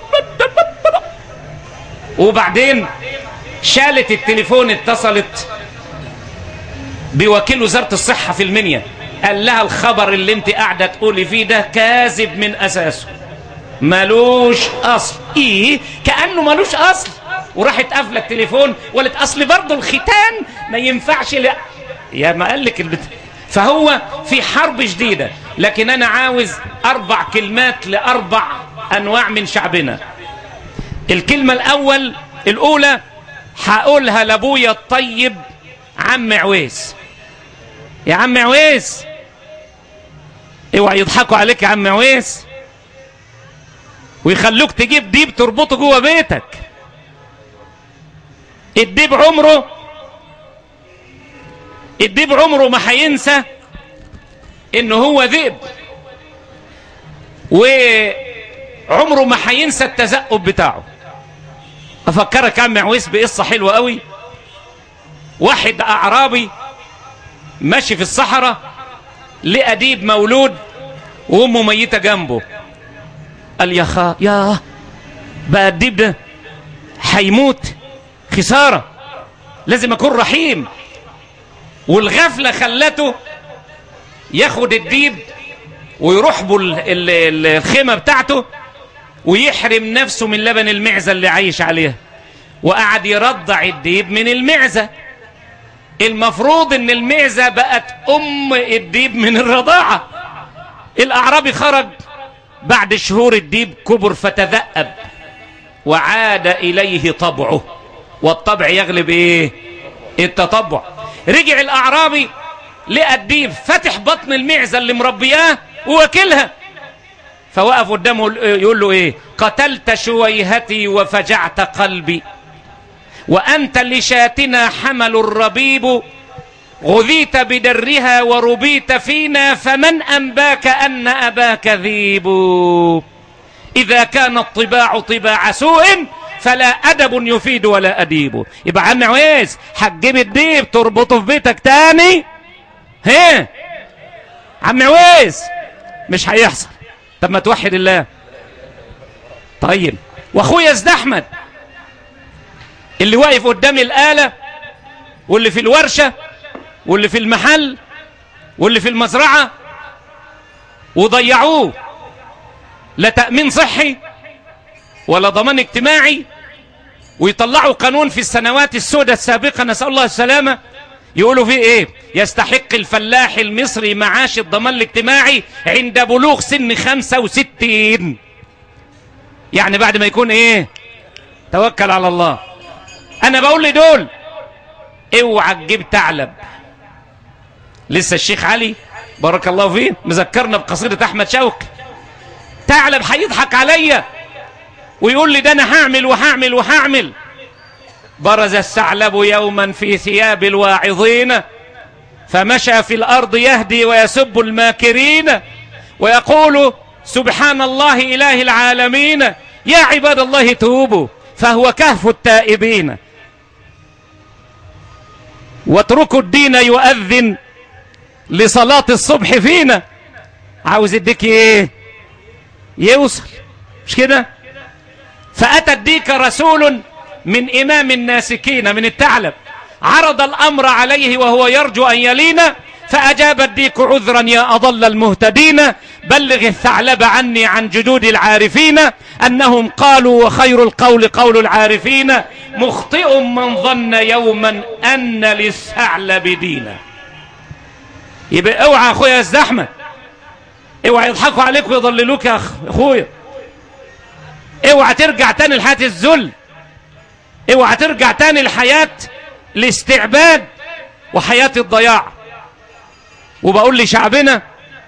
وبعدين شالت التليفون اتصلت بوكيل وزارة الصحة في المنيا قال لها الخبر اللي انت قاعدة تقولي فيه ده كاذب من أساسه ملوش اصل ايه كانه ملوش اصل وراحت قافله التليفون وقالت اصل برضه الختان ما ينفعش لا يا ما قال لك البت... فهو في حرب شديده لكن انا عاوز اربع كلمات لاربع انواع من شعبنا الكلمه الاول الاولى هقولها لابويا الطيب عم عويس يا عم عويس اوعى يضحكوا عليك يا عم عويس ويخلوك تجيب ديب تربطه جوه بيتك الديب عمره الديب عمره ما هينسى ان هو ذئب وعمره ما هينسى التزقب بتاعه افكرك يا عم عويس بقصه حلوه قوي واحد اعرابي ماشي في الصحراء لقى ديب مولود وامه ميته جنبه قال يا خا يا بقى الديب ده هيموت خساره لازم اكون رحيم والغفله خلته ياخد الديب ويروح بو ال- ال- ال- الخيمه بتاعته ويحرم نفسه من لبن المعزه اللي عايش عليها وقعد يرضع الديب من المعزه المفروض ان المعزه بقت ام الديب من الرضاعه الاعرابي خرج بعد شهور الديب كبر فتذأب وعاد اليه طبعه والطبع يغلب ايه التطبع رجع الاعرابي لقى الديب فتح بطن المعزه اللي مربياه وواكلها فوقف قدامه يقول له ايه قتلت شويهتي وفجعت قلبي وانت لشاتنا حمل الربيب غذيت بدرها وربيت فينا فمن انباك ان اباك ذيب اذا كان الطباع طباع سوء فلا ادب يفيد ولا اديب يبقى عم عويس هتجيب الديب تربطه في بيتك تاني ها عم عويس مش هيحصل طب ما توحد الله طيب واخويا زد احمد اللي واقف قدام الآلة واللي في الورشة واللي في المحل واللي في المزرعة وضيعوه لا تأمين صحي ولا ضمان اجتماعي ويطلعوا قانون في السنوات السوداء السابقة نسأل الله السلامة يقولوا فيه ايه يستحق الفلاح المصري معاش الضمان الاجتماعي عند بلوغ سن 65 يعني بعد ما يكون ايه توكل على الله انا بقول لدول اوعى تجيب ثعلب لسه الشيخ علي بارك الله فيه مذكرنا بقصيدة احمد شوقي ثعلب هيضحك عليا ويقول لي ده انا هعمل وهعمل وهعمل برز الثعلب يوما في ثياب الواعظين فمشى في الارض يهدي ويسب الماكرين ويقول سبحان الله اله العالمين يا عباد الله توبوا فهو كهف التائبين واتركوا الدين يؤذن لصلاة الصبح فينا عاوز يديك ايه يوصل مش كده فأتى الديك رسول من إمام الناسكين من الثعلب عرض الأمر عليه وهو يرجو أن يلين فأجاب الديك عذرا يا أضل المهتدين بلغ الثعلب عني عن جدود العارفين أنهم قالوا وخير القول قول العارفين مخطئ من ظن يوما أن للثعلب دينا يبقى اوعى اخويا الزحمة اوعى يضحكوا عليك ويضللوك يا أخ- اخويا اوعى ترجع تاني لحياة الذل اوعى ترجع تاني لحياة الاستعباد وحياة الضياع وبقول لشعبنا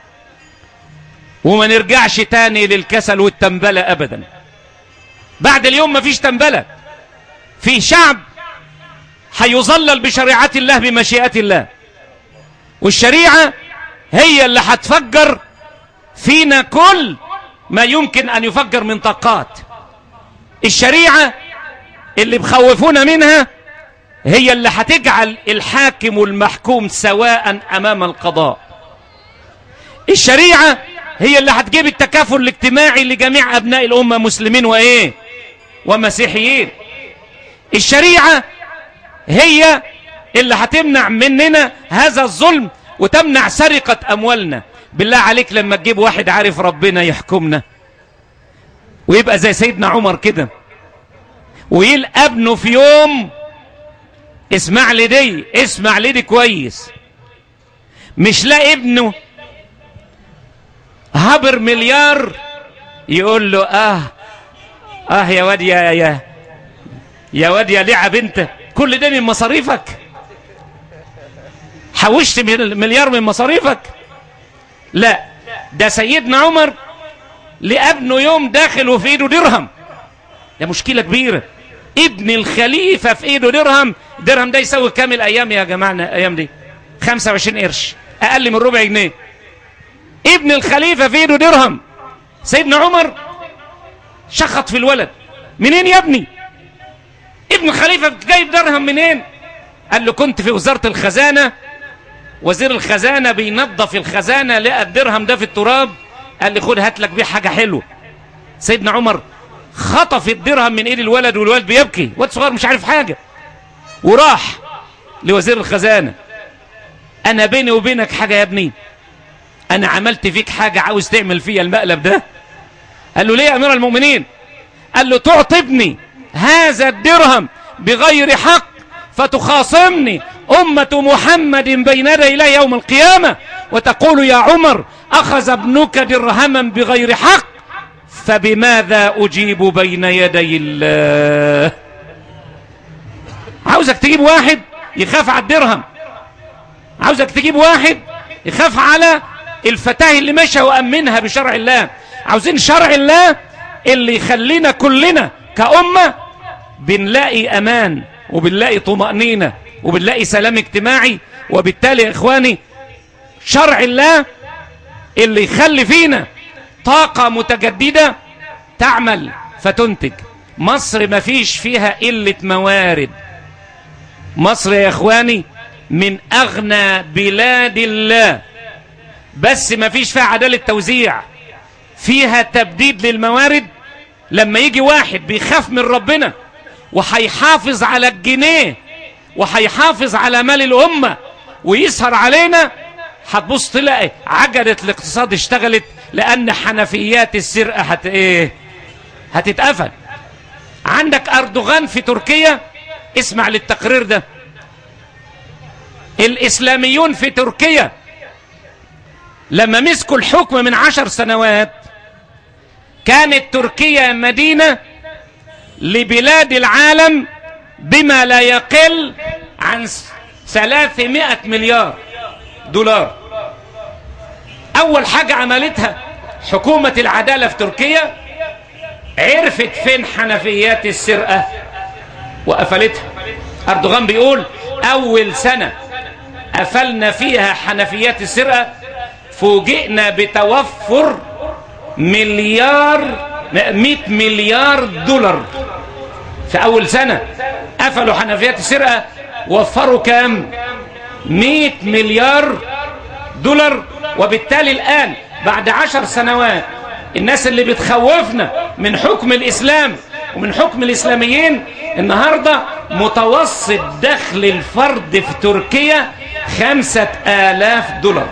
وما نرجعش تاني للكسل والتنبلة ابدا بعد اليوم مفيش تنبلة في شعب هيظلل بشريعة الله بمشيئة الله والشريعة هي اللي هتفجر فينا كل ما يمكن أن يفجر من طاقات الشريعة اللي بخوفونا منها هي اللي هتجعل الحاكم والمحكوم سواء أمام القضاء الشريعة هي اللي هتجيب التكافل الاجتماعي لجميع أبناء الأمة مسلمين وإيه ومسيحيين الشريعة هي اللي هتمنع مننا هذا الظلم وتمنع سرقة أموالنا بالله عليك لما تجيب واحد عارف ربنا يحكمنا ويبقى زي سيدنا عمر كده ويلقى ابنه في يوم اسمع لي دي اسمع لي دي كويس مش لا ابنه هبر مليار يقول له اه اه يا واد يا يا يا واد يا لعب انت كل ده من مصاريفك حوشت مليار من مصاريفك لا ده سيدنا عمر لابنه يوم داخل وفي ايده درهم ده مشكلة كبيرة ابن الخليفة في ايده درهم درهم ده يساوي كام الايام يا جماعة الايام دي 25 قرش اقل من ربع جنيه ابن الخليفة في ايده درهم سيدنا عمر شخط في الولد منين يا ابني ابن الخليفة جايب درهم منين قال له كنت في وزارة الخزانة وزير الخزانة بينظف الخزانة لقى الدرهم ده في التراب قال لي خد هات لك بيه حاجة حلوة سيدنا عمر خطف الدرهم من ايد الولد والولد بيبكي واد صغير مش عارف حاجة وراح لوزير الخزانة انا بيني وبينك حاجة يا ابني انا عملت فيك حاجة عاوز تعمل فيا المقلب ده قال له ليه يا امير المؤمنين قال له تعطبني هذا الدرهم بغير حق فتخاصمني أمة محمد بين يدي الله يوم القيامة وتقول يا عمر أخذ ابنك درهما بغير حق فبماذا أجيب بين يدي الله عاوزك تجيب واحد يخاف على الدرهم عاوزك تجيب واحد يخاف على الفتاة اللي مشى وأمنها بشرع الله عاوزين شرع الله اللي يخلينا كلنا كأمة بنلاقي أمان وبنلاقي طمأنينة وبنلاقي سلام اجتماعي وبالتالي يا إخواني شرع الله اللي يخلي فينا طاقة متجددة تعمل فتنتج مصر ما فيش فيها قلة موارد مصر يا إخواني من أغنى بلاد الله بس ما فيش فيها عدالة توزيع فيها تبديد للموارد لما يجي واحد بيخاف من ربنا وهيحافظ على الجنيه وهيحافظ على مال الأمة ويسهر علينا هتبص تلاقي عجلة الاقتصاد اشتغلت لأن حنفيات السرقة هت ايه هتتقفل عندك أردوغان في تركيا اسمع للتقرير ده الإسلاميون في تركيا لما مسكوا الحكم من عشر سنوات كانت تركيا مدينة لبلاد العالم بما لا يقل عن 300 مليار دولار أول حاجة عملتها حكومة العدالة في تركيا عرفت فين حنفيات السرقة وقفلتها أردوغان بيقول أول سنة قفلنا فيها حنفيات السرقة فوجئنا بتوفر مليار 100 مليار دولار في أول سنة قفلوا حنفيات السرقة وفروا كام 100 مليار دولار وبالتالي الآن بعد عشر سنوات الناس اللي بتخوفنا من حكم الإسلام ومن حكم الإسلاميين النهاردة متوسط دخل الفرد في تركيا خمسة آلاف دولار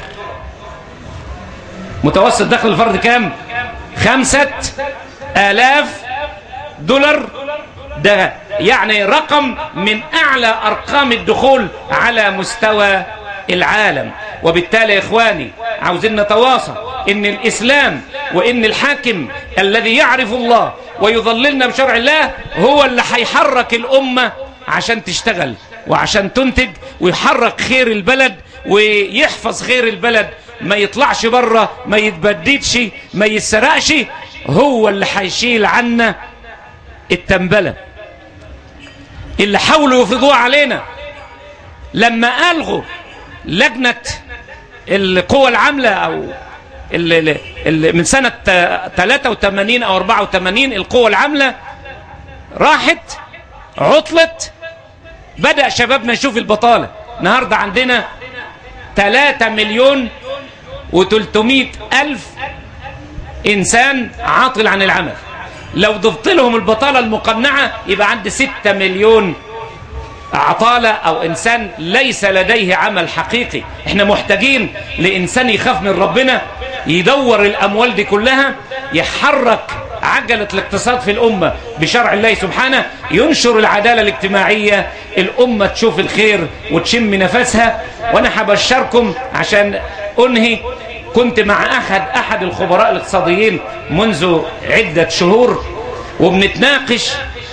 متوسط دخل الفرد كام خمسة آلاف دولار ده يعني رقم من أعلى أرقام الدخول على مستوى العالم وبالتالي يا إخواني عاوزين نتواصل إن الإسلام وإن الحاكم الذي يعرف الله ويظللنا بشرع الله هو اللي هيحرك الأمة عشان تشتغل وعشان تنتج ويحرك خير البلد ويحفظ خير البلد ما يطلعش بره ما يتبددش ما يتسرقش هو اللي هيشيل عنا التنبلة اللي حاولوا يفرضوها علينا لما ألغوا لجنة القوى العاملة أو اللي اللي من سنة 83 أو 84 القوى العاملة راحت عطلت بدأ شبابنا يشوف البطالة النهاردة عندنا 3 مليون و300 ألف إنسان عاطل عن العمل لو ضفت لهم البطالة المقنعة يبقى عند 6 مليون عطالة أو إنسان ليس لديه عمل حقيقي احنا محتاجين لإنسان يخاف من ربنا يدور الأموال دي كلها يحرك عجلة الاقتصاد في الأمة بشرع الله سبحانه ينشر العدالة الاجتماعية الأمة تشوف الخير وتشم نفسها وأنا هبشركم عشان أنهي كنت مع أحد أحد الخبراء الاقتصاديين منذ عدة شهور وبنتناقش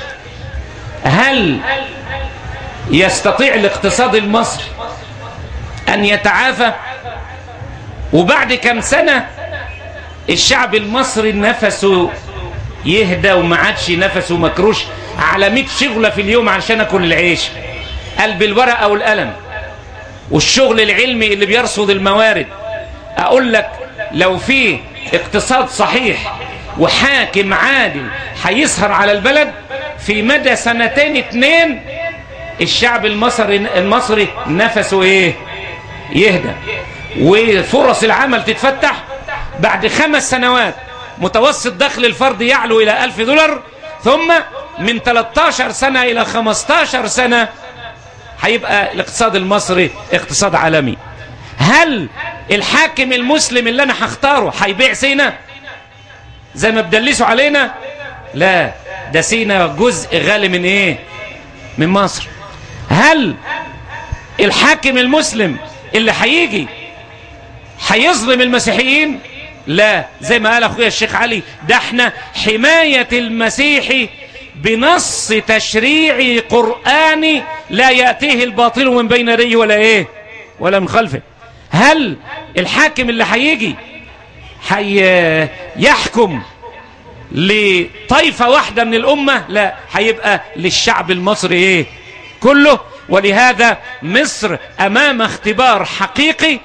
هل يستطيع الاقتصاد المصري أن يتعافى وبعد كم سنة الشعب المصري نفسه يهدى وما عادش نفسه مكروش على 100 شغلة في اليوم عشان أكل العيش قال بالورقة والقلم والشغل العلمي اللي بيرصد الموارد أقول لك لو في اقتصاد صحيح وحاكم عادل هيسهر على البلد في مدى سنتين اتنين الشعب المصري المصري نفسه ايه يهدى وفرص العمل تتفتح بعد خمس سنوات متوسط دخل الفرد يعلو إلى ألف دولار ثم من 13 سنة إلى 15 سنة هيبقى الاقتصاد المصري اقتصاد عالمي هل الحاكم المسلم اللي أنا هختاره هيبيع سينا زي ما بدلسوا علينا لا ده سينا جزء غالي من ايه من مصر هل الحاكم المسلم اللي هيجي هيظلم المسيحيين لا زي ما قال اخويا الشيخ علي ده احنا حماية المسيحي بنص تشريعي قرآني لا يأتيه الباطل من بين يديه ولا ايه ولا من خلفه هل الحاكم اللي هيجي حي يحكم لطائفة واحدة من الأمة لا هيبقى للشعب المصري ايه كله ولهذا مصر أمام اختبار حقيقي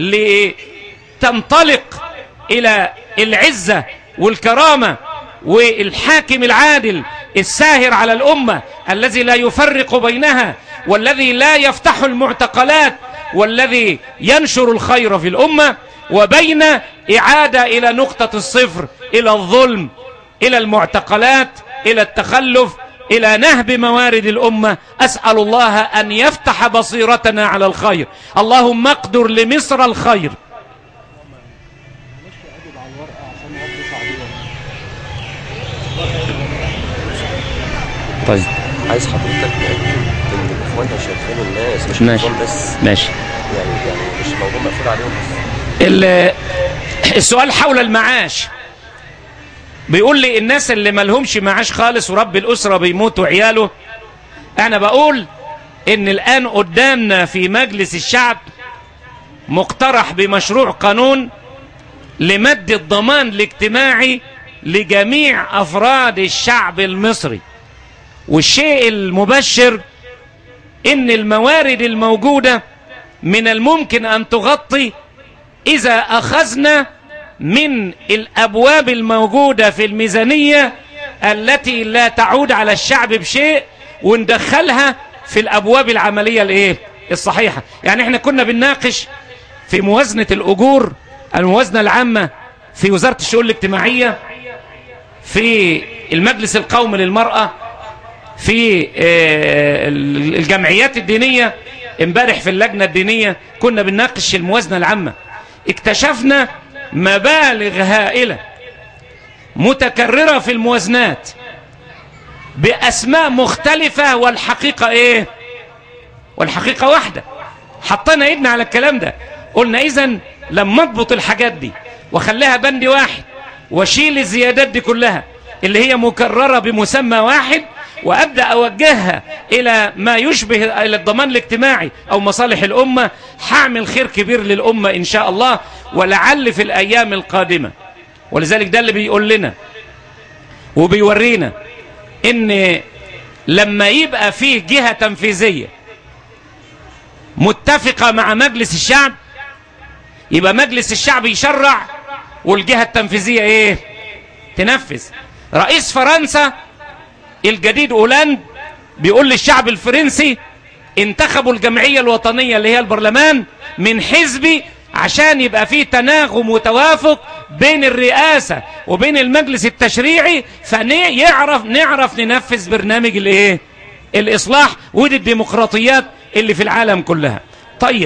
لتنطلق إلى العزة والكرامة والحاكم العادل الساهر على الأمة الذي لا يفرق بينها والذي لا يفتح المعتقلات والذي ينشر الخير في الأمة وبين إعادة إلى نقطة الصفر إلى الظلم إلى المعتقلات إلى التخلف إلى نهب موارد الأمة أسأل الله أن يفتح بصيرتنا على الخير اللهم اقدر لمصر الخير طيب عايز حضرتك ان الاخوان شايفين الناس مش ماشي. الاخوان بس ماشي يعني يعني مش الموضوع مقفول عليهم بس ال- السؤال حول المعاش بيقول لي الناس اللي مالهمش معاش خالص ورب الأسرة بيموت وعياله أنا بقول إن الآن قدامنا في مجلس الشعب مقترح بمشروع قانون لمد الضمان الاجتماعي لجميع أفراد الشعب المصري والشيء المبشر إن الموارد الموجودة من الممكن أن تغطي إذا أخذنا من الأبواب الموجودة في الميزانية التي لا تعود على الشعب بشيء وندخلها في الأبواب العملية الإيه؟ الصحيحة يعني احنا كنا بنناقش في موازنة الأجور الموازنة العامة في وزارة الشؤون الاجتماعية في المجلس القومي للمرأة في آه، الجمعيات الدينية امبارح في اللجنة الدينية كنا بنناقش الموازنة العامة اكتشفنا مبالغ هائلة متكررة في الموازنات بأسماء مختلفة والحقيقة ايه والحقيقة واحدة حطينا ايدنا على الكلام ده قلنا اذا لما اضبط الحاجات دي وخليها بند واحد واشيل الزيادات دي كلها اللي هي مكررة بمسمى واحد وابدا اوجهها الى ما يشبه الى الضمان الاجتماعي او مصالح الامه هعمل خير كبير للامه ان شاء الله ولعل في الايام القادمه ولذلك ده اللي بيقول لنا وبيورينا ان لما يبقى فيه جهه تنفيذيه متفقه مع مجلس الشعب يبقى مجلس الشعب يشرع والجهه التنفيذيه ايه تنفذ رئيس فرنسا الجديد أولاند بيقول للشعب الفرنسي انتخبوا الجمعية الوطنية اللي هي البرلمان من حزبي عشان يبقى فيه تناغم وتوافق بين الرئاسة وبين المجلس التشريعي فنعرف نعرف ننفذ برنامج الايه الإصلاح ودي الديمقراطيات اللي في العالم كلها طيب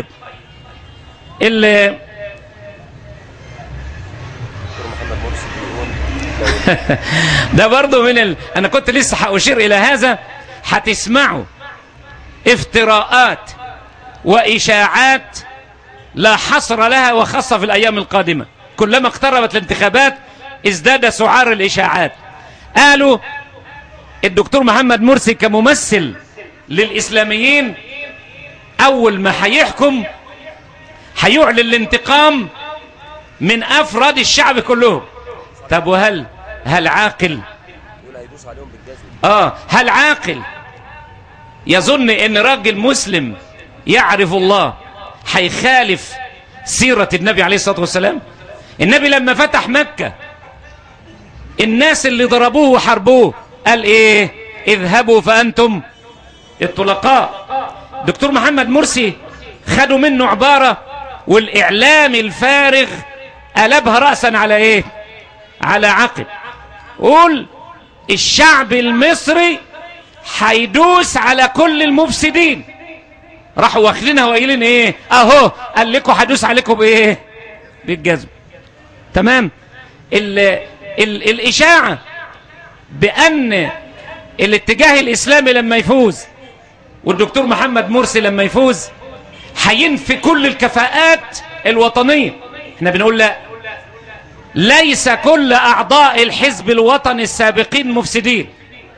اللي دكتور محمد مرسي بيقول لو ده برضو من ال... انا كنت لسه هاشير الى هذا هتسمعوا افتراءات واشاعات لا حصر لها وخاصة في الايام القادمة كلما اقتربت الانتخابات ازداد سعار الاشاعات قالوا الدكتور محمد مرسي كممثل للاسلاميين اول ما هيحكم هيعلن الانتقام من افراد الشعب كلهم طب وهل هل عاقل اه هل عاقل يظن ان راجل مسلم يعرف الله هيخالف سيرة النبي عليه الصلاة والسلام النبي لما فتح مكة الناس اللي ضربوه وحاربوه قال ايه اذهبوا فانتم الطلقاء دكتور محمد مرسي خدوا منه عبارة والاعلام الفارغ قلبها رأسا على ايه على عقب قول الشعب المصري هيدوس على كل المفسدين راحوا واخدينها وقايلين ايه اهو قال لكم هدوس عليكم بايه بالجزم تمام ال ال الاشاعه بان الاتجاه الاسلامي لما يفوز والدكتور محمد مرسي لما يفوز هينفي كل الكفاءات الوطنيه احنا بنقول لا ليس كل اعضاء الحزب الوطني السابقين مفسدين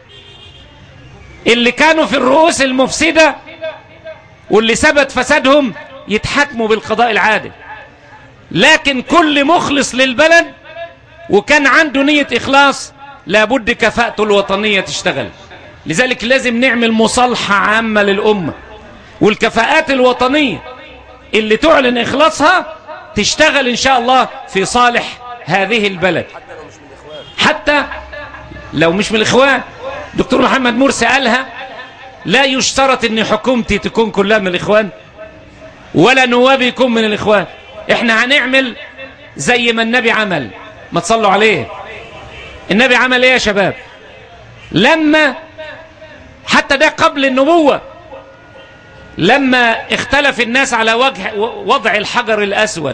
اللي كانوا في الرؤوس المفسده واللي ثبت فسادهم يتحكموا بالقضاء العادل لكن كل مخلص للبلد وكان عنده نية إخلاص لابد كفاءته الوطنية تشتغل لذلك لازم نعمل مصالحة عامة للأمة والكفاءات الوطنية اللي تعلن إخلاصها تشتغل إن شاء الله في صالح هذه البلد حتى لو مش من الإخوان دكتور محمد مرسي قالها لا يشترط ان حكومتي تكون كلها من الاخوان ولا نوابي يكون من الاخوان احنا هنعمل زي ما النبي عمل ما تصلوا عليه النبي عمل ايه يا شباب لما حتى ده قبل النبوة لما اختلف الناس على وجه وضع الحجر الاسود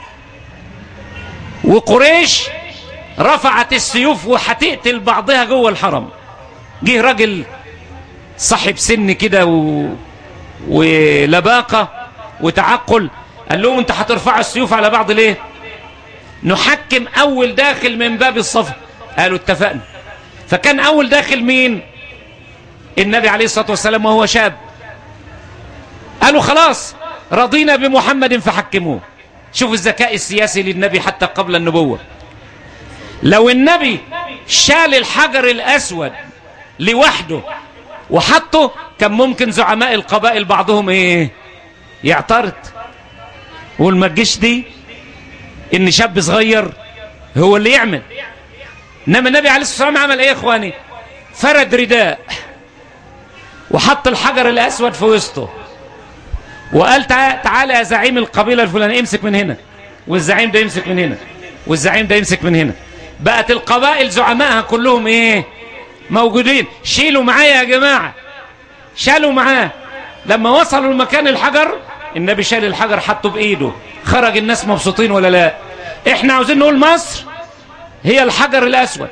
وقريش رفعت السيوف وهتقتل بعضها جوه الحرم جه راجل صاحب سن كده و... ولباقة وتعقل قال لهم انت هترفعوا السيوف على بعض ليه نحكم اول داخل من باب الصف قالوا اتفقنا فكان اول داخل مين النبي عليه الصلاة والسلام وهو شاب قالوا خلاص رضينا بمحمد فحكموه شوف الذكاء السياسي للنبي حتى قبل النبوة لو النبي شال الحجر الاسود لوحده وحطه كان ممكن زعماء القبائل بعضهم ايه يعترض والما تجيش دي ان شاب صغير هو اللي يعمل انما النبي عليه الصلاه والسلام عمل ايه يا اخواني فرد رداء وحط الحجر الاسود في وسطه وقال تعالى يا زعيم القبيله الفلانيه امسك من هنا والزعيم ده يمسك من هنا والزعيم ده يمسك من هنا بقت القبائل زعمائها كلهم ايه موجودين شيلوا معايا يا جماعة شالوا معاه لما وصلوا لمكان الحجر النبي شال الحجر حطه بإيده خرج الناس مبسوطين ولا لا احنا عاوزين نقول مصر هي الحجر الأسود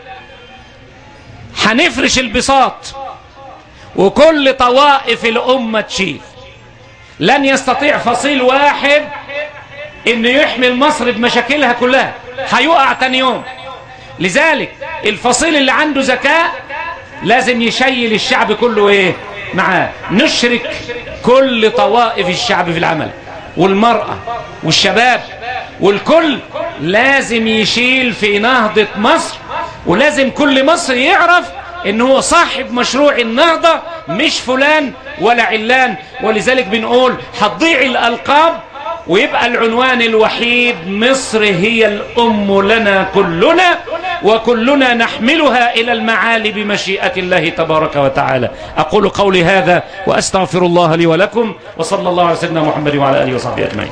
هنفرش البساط وكل طوائف الأمة تشيل لن يستطيع فصيل واحد انه يحمل مصر بمشاكلها كلها هيقع تاني يوم لذلك الفصيل اللي عنده ذكاء لازم يشيل الشعب كله ايه معاه نشرك كل طوائف الشعب في العمل والمرأة والشباب والكل لازم يشيل في نهضة مصر ولازم كل مصر يعرف ان هو صاحب مشروع النهضة مش فلان ولا علان ولذلك بنقول هتضيع الألقاب ويبقى العنوان الوحيد مصر هي الأم لنا كلنا وكلنا نحملها إلى المعالي بمشيئة الله تبارك وتعالى أقول قولي هذا وأستغفر الله لي ولكم وصلى الله على سيدنا محمد وعلى آله وصحبه أجمعين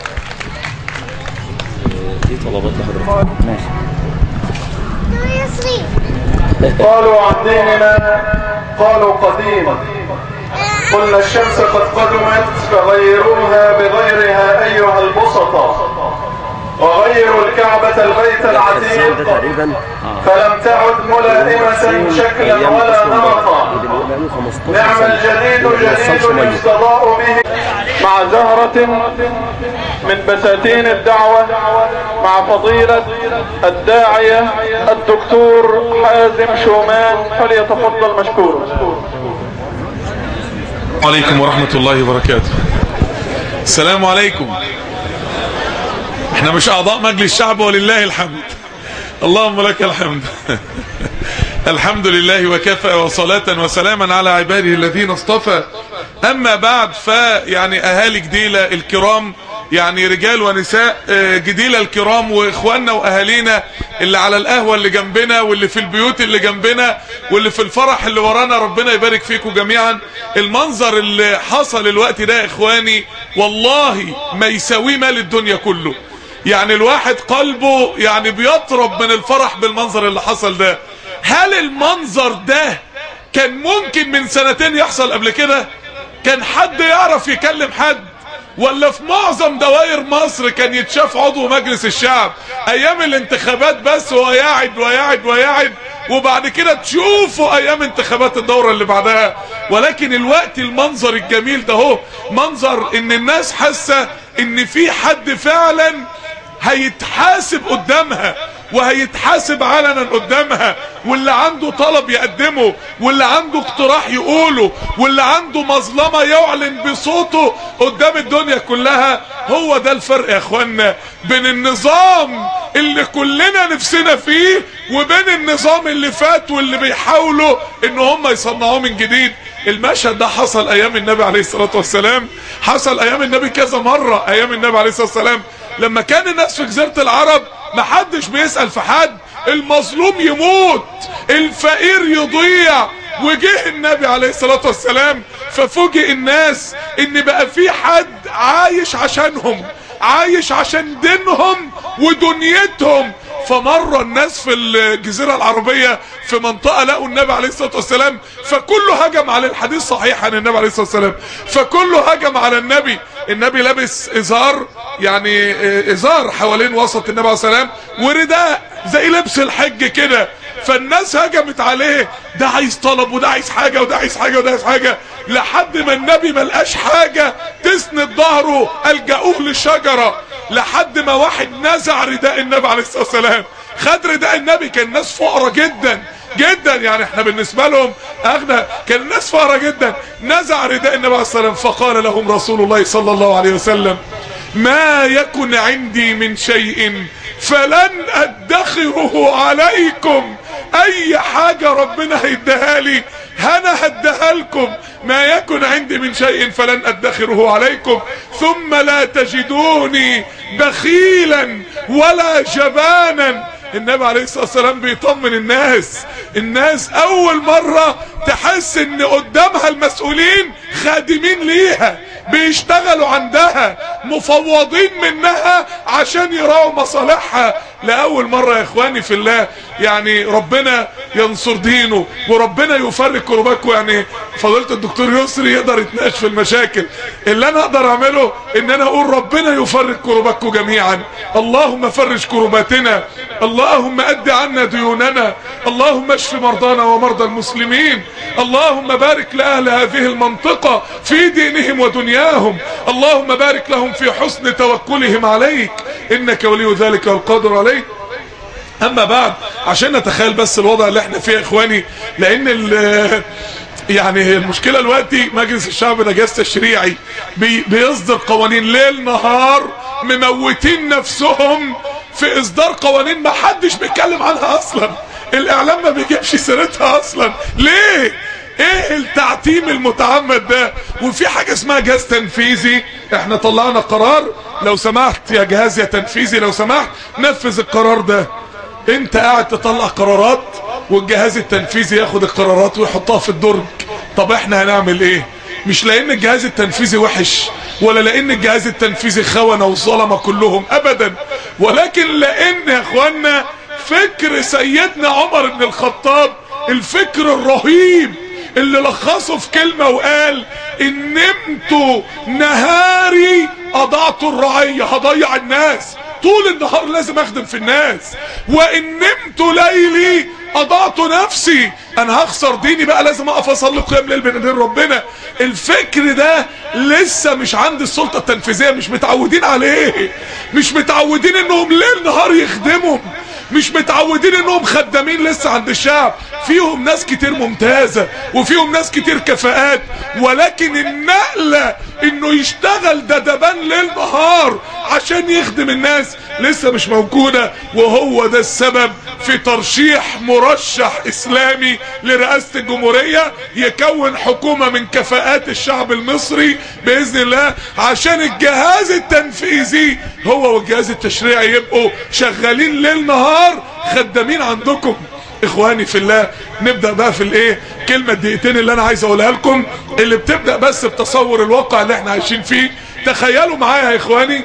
دي طلبات لحضرتك قالوا عن ديننا قالوا قديم قلنا الشمس قد قدمت فغيروها بغيرها أيها البسطة وغيروا الكعبة البيت ده العتيق تقريبا فلم تعد ملائمة شكلا ايام ولا اصلا نمطا ودي بقى 15 نعم سنة. الجديد ما بيوصلش جديد مية. يستضاء به مع زهرة من بساتين الدعوة مع فضيلة الداعية الدكتور حازم شومان فليتفضل مشكورا عليكم ورحمة الله وبركاته السلام عليكم احنا مش اعضاء مجلس الشعب ولله الحمد اللهم لك الحمد الحمد لله وكفى وصلاة وسلاما على عباده الذين اصطفى اما بعد فيعني اهالي جديلة الكرام يعني رجال ونساء آه، جديلة الكرام واخواننا واهالينا اللي على القهوة اللي جنبنا واللي في البيوت اللي جنبنا واللي في الفرح اللي ورانا ربنا يبارك فيكم جميعا المنظر اللي حصل الوقت ده يا اخواني والله ما يساويه مال الدنيا كله يعني الواحد قلبه يعني بيطرب من الفرح بالمنظر اللي حصل ده هل المنظر ده كان ممكن من سنتين يحصل قبل كده كان حد يعرف يكلم حد ولا في معظم دوائر مصر كان يتشاف عضو مجلس الشعب ايام الانتخابات بس وهو قاعد وقاعد وقاعد وبعد كده تشوفوا ايام انتخابات الدورة اللي بعدها ولكن الوقت المنظر الجميل ده هو منظر ان الناس حاسة ان في حد فعلا هيتحاسب قدامها وهيتحاسب علنا قدامها واللي عنده طلب يقدمه واللي عنده اقتراح يقوله واللي عنده مظلمة يعلن بصوته قدام الدنيا كلها هو ده الفرق يا اخوانا بين النظام اللي كلنا نفسنا فيه وبين النظام اللي فات واللي بيحاولوا ان هم يصنعوه من جديد المشهد ده حصل ايام النبي عليه الصلاة والسلام حصل ايام النبي كذا مرة ايام النبي عليه الصلاة والسلام لما كان الناس في جزيرة العرب محدش بيسأل في حد المظلوم يموت الفقير يضيع وجه النبي عليه الصلاة والسلام ففوجئ الناس ان بقى في حد عايش عشانهم عايش عشان دينهم ودنيتهم فمر الناس في الجزيرة العربية في منطقة لقوا النبي عليه الصلاة والسلام فكله هجم على الحديث صحيح عن النبي عليه الصلاة والسلام فكله هجم على النبي النبي لابس ازار يعني اه، ازار حوالين وسط النبي عليه الصلاة والسلام ورداء زي لبس الحج كده فالناس هجمت عليه ده عايز طلب وده عايز حاجة وده عايز حاجة وده عايز حاجة لحد ما النبي ملقاش حاجة تسند ظهره الجأوه للشجرة لحد ما واحد نزع رداء النبي عليه الصلاة والسلام خد رداء النبي كان الناس فقراء جدا جدا يعني احنا بالنسبة لهم اغنى كان الناس فقراء جدا نزع رداء النبي عليه الصلاة والسلام فقال لهم رسول الله صلى الله عليه وسلم ما يكن عندي من شيء فلن ادخره عليكم اي حاجة ربنا هيديها لي انا هديها لكم ما يكن عندي من شيء فلن ادخره عليكم ثم لا تجدوني بخيلا ولا جبانا النبي عليه الصلاة والسلام بيطمن الناس الناس اول مرة تحس ان قدامها المسؤولين خادمين ليها بيشتغلوا عندها مفوضين منها عشان يراعوا مصالحها لأول مرة يا اخواني في الله يعني ربنا ينصر دينه وربنا يفرج كرباكم يعني فضيلة الدكتور يسري يقدر يتناقش في المشاكل اللي انا اقدر اعمله ان انا اقول ربنا يفرج كرباكم جميعا اللهم فرج كرباتنا اللهم اد عنا ديوننا اللهم اشف مرضانا ومرضى المسلمين اللهم بارك لأهل هذه المنطقة في دينهم ودنياهم اللهم بارك لهم في حسن توكلهم عليك إنك ولي ذلك والقادر عليك اما بعد عشان نتخيل بس الوضع اللي احنا فيه يا اخواني لان ال يعني المشكلة دلوقتي مجلس الشعب نجاز تشريعي بي بيصدر قوانين ليل نهار مموتين نفسهم في اصدار قوانين ما حدش بيتكلم عنها اصلا الاعلام ما بيجيبش سيرتها اصلا ليه ايه التعتيم المتعمد ده وفي حاجة اسمها جهاز تنفيذي احنا طلعنا قرار لو سمحت يا جهاز يا تنفيذي لو سمحت نفذ القرار ده انت قاعد تطلع قرارات والجهاز التنفيذي ياخد القرارات ويحطها في الدرج طب احنا هنعمل ايه مش لان الجهاز التنفيذي وحش ولا لان الجهاز التنفيذي خونة وظلمة كلهم ابدا ولكن لان يا اخوانا فكر سيدنا عمر بن الخطاب الفكر الرهيب اللي لخصه في كلمة وقال ان نمت نهاري اضعت الرعية هضيع الناس طول النهار لازم اخدم في الناس وان نمت ليلي اضعت نفسي انا هخسر ديني بقى لازم اقف اصلي قيام ليل بين ايدين ربنا الفكر ده لسه مش عند السلطه التنفيذيه مش متعودين عليه مش متعودين انهم ليل نهار يخدمهم مش متعودين انهم خدامين لسه عند الشعب فيهم ناس كتير ممتازة وفيهم ناس كتير كفاءات ولكن النقلة انه يشتغل دبان ليل نهار عشان يخدم الناس لسه مش موجودة وهو ده السبب في ترشيح مرشح اسلامي لرئاسة الجمهورية يكون حكومة من كفاءات الشعب المصري باذن الله عشان الجهاز التنفيذي هو والجهاز التشريعي يبقوا شغالين ليل نهار خدامين عندكم اخواني في الله نبدأ بقى في الايه كلمة الدقيقتين اللي انا عايز اقولها لكم اللي بتبدأ بس بتصور الواقع اللي احنا عايشين فيه تخيلوا معايا يا اخواني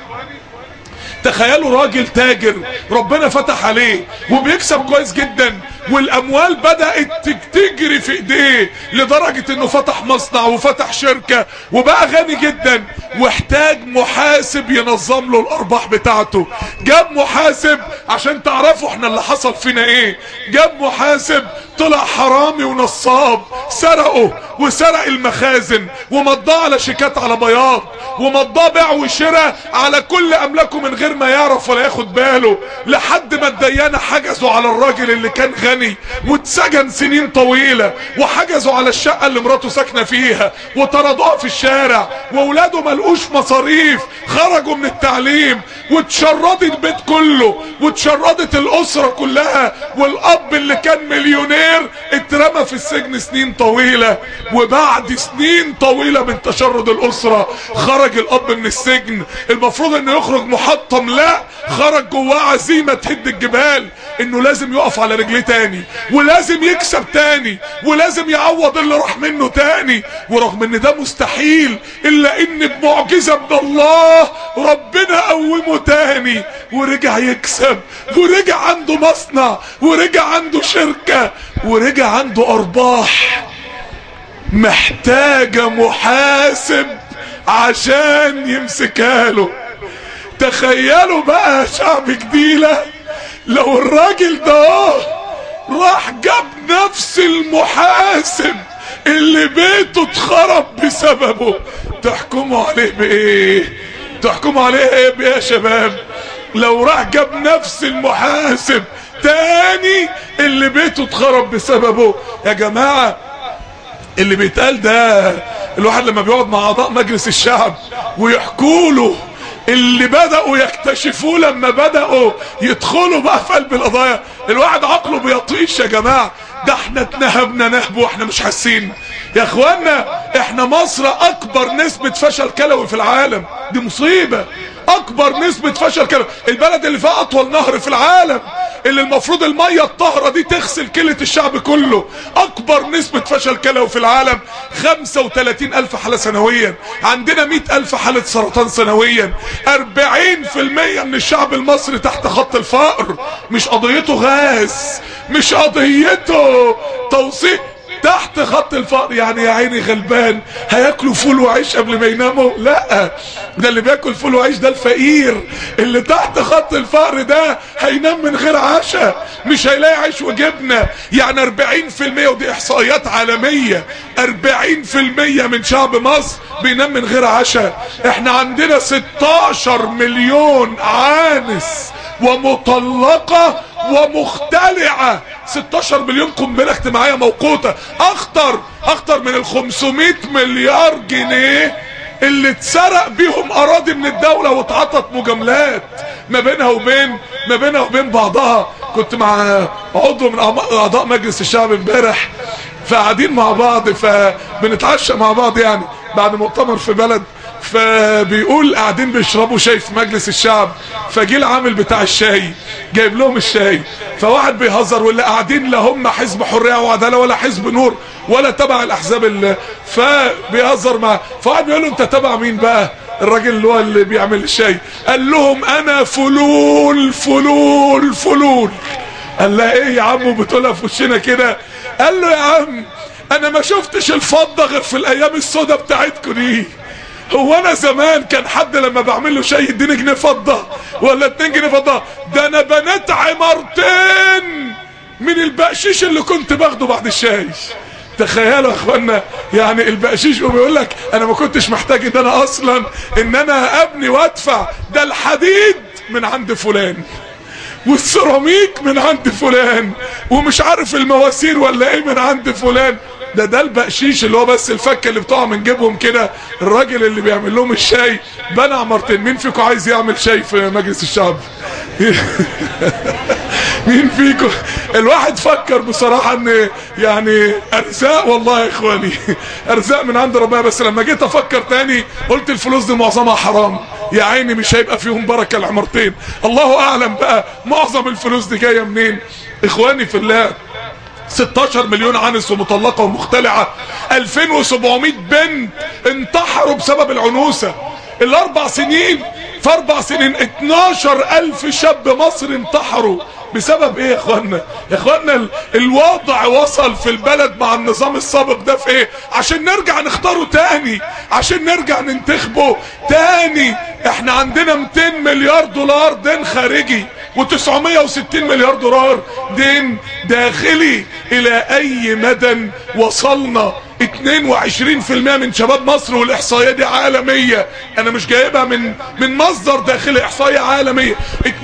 تخيلوا راجل تاجر ربنا فتح عليه وبيكسب كويس جدا والاموال بدأت تجري في ايديه لدرجة انه فتح مصنع وفتح شركة وبقى غني جدا واحتاج محاسب ينظم له الارباح بتاعته جاب محاسب عشان تعرفوا احنا اللي حصل فينا ايه جاب محاسب طلع حرامي ونصاب سرقه وسرق المخازن ومضاه على شيكات على بياض ومضاه بيع وشراء على كل املاكه من غير ما يعرف ولا ياخد باله لحد ما الديانه حجزوا على الراجل اللي كان غني واتسجن سنين طويله وحجزوا على الشقه اللي مراته ساكنه فيها وطردوها في الشارع واولاده ملقوش مصاريف خرجوا من التعليم واتشردت البيت كله واتشردت الاسره كلها والاب اللي كان مليونير اترمى في السجن سنين طويله وبعد سنين طويله من تشرد الاسره خرج الاب من السجن المفروض انه يخرج محطم لا خرج جواه عزيمه تهد الجبال انه لازم يقف على رجليه تاني ولازم يكسب تاني ولازم يعوض اللي راح منه تاني ورغم ان ده مستحيل الا ان بمعجزه من الله ربنا قومه تاني ورجع يكسب ورجع عنده مصنع ورجع عنده شركه ورجع عنده ارباح محتاجه محاسب عشان يمسكها له تخيلوا بقى يا شعب جديلة لو الراجل ده راح جاب نفس المحاسب اللي بيته اتخرب بسببه تحكموا عليه بايه تحكموا عليه ايه بايه يا شباب لو راح جاب نفس المحاسب تاني اللي بيته اتخرب بسببه يا جماعة اللي بيتقال ده الواحد لما بيقعد مع اعضاء مجلس الشعب ويحكوا له اللي بدأوا يكتشفوه لما بدأوا يدخلوا بقى في قلب القضايا الواحد عقله بيطيش يا جماعة ده احنا اتنهبنا نهب واحنا مش حاسين يا اخوانا احنا مصر اكبر نسبة فشل كلوي في العالم دي مصيبة اكبر نسبة فشل كلوي البلد اللي فيها اطول نهر في العالم اللي المفروض المية الطاهرة دي تغسل كلة الشعب كله اكبر نسبة فشل كلوي في العالم 35 الف حالة سنويا عندنا 100 الف حالة سرطان سنويا 40% من الشعب المصري تحت خط الفقر مش قضيته غاز مش قضيته توصيل تحت خط الفقر يعني يا عيني غلبان هياكلوا فول وعيش قبل ما يناموا لا ده اللي بياكل فول وعيش ده الفقير اللي تحت خط الفقر ده هينام من غير عشاء مش هيلاقي عيش وجبنه يعني 40% ودي احصائيات عالميه 40% من شعب مصر بينام من غير عشاء احنا عندنا 16 مليون عانس ومطلقة ومختلعة 16 مليون قنبلة اجتماعية موقوتة اخطر اخطر من ال 500 مليار جنيه اللي اتسرق بيهم اراضي من الدولة واتعطت مجاملات ما بينها وبين ما بينها وبين بعضها كنت مع عضو من اعضاء مجلس الشعب امبارح فقاعدين مع بعض فبنتعشى مع بعض يعني بعد مؤتمر في بلد فبيقول قاعدين بيشربوا شاي في مجلس الشعب فجي العامل بتاع الشاي جايب لهم الشاي فواحد بيهزر واللي قاعدين لا هم حزب حريه وعداله ولا حزب نور ولا تبع الاحزاب اللي فبيهزر معاه فواحد بيقول له انت تبع مين بقى الراجل اللي هو اللي بيعمل الشاي قال لهم انا فلول فلول فلول قال لها ايه يا عم بتقولها في وشنا كده قال له يا عم انا ما شفتش الفضه غير في الايام السوداء بتاعتكم دي هو انا زمان كان حد لما بعمل له شاي يديني جنيه فضه ولا 2 جنيه فضه ده انا بنيت عمارتين من البقشيش اللي كنت باخده بعد الشاي تخيلوا يا اخوانا يعني البقشيش وبيقول لك انا ما كنتش محتاج ان انا اصلا ان انا ابني وادفع ده الحديد من عند فلان والسيراميك من عند فلان ومش عارف المواسير ولا ايه من عند فلان ده ده البقشيش اللي هو بس الفك اللي بتقع من جيبهم كده الراجل اللي بيعمل لهم الشاي بنى عمارتين مين فيكم عايز يعمل شاي في مجلس الشعب مين فيكم الواحد فكر بصراحة ان يعني ارزاق والله يا اخواني ارزاق من عند ربنا بس لما جيت افكر تاني قلت الفلوس دي معظمها حرام يا عيني مش هيبقى فيهم بركة العمارتين الله اعلم بقى معظم الفلوس دي جاية منين اخواني في الله 16 مليون عنس ومطلقة ومختلعة 2700 بنت انتحروا بسبب العنوسة الاربع سنين في اربع سنين 12 الف شاب مصر انتحروا بسبب ايه يا اخوانا يا اخوانا ال- الوضع وصل في البلد مع النظام السابق ده في ايه عشان نرجع نختاره تاني عشان نرجع ننتخبه تاني احنا عندنا 200 مليار دولار دين خارجي و960 مليار دولار دين داخلي الى اي مدى وصلنا 22% من شباب مصر والاحصائيه دي عالميه انا مش جايبها من من مصدر داخلي احصائيه عالميه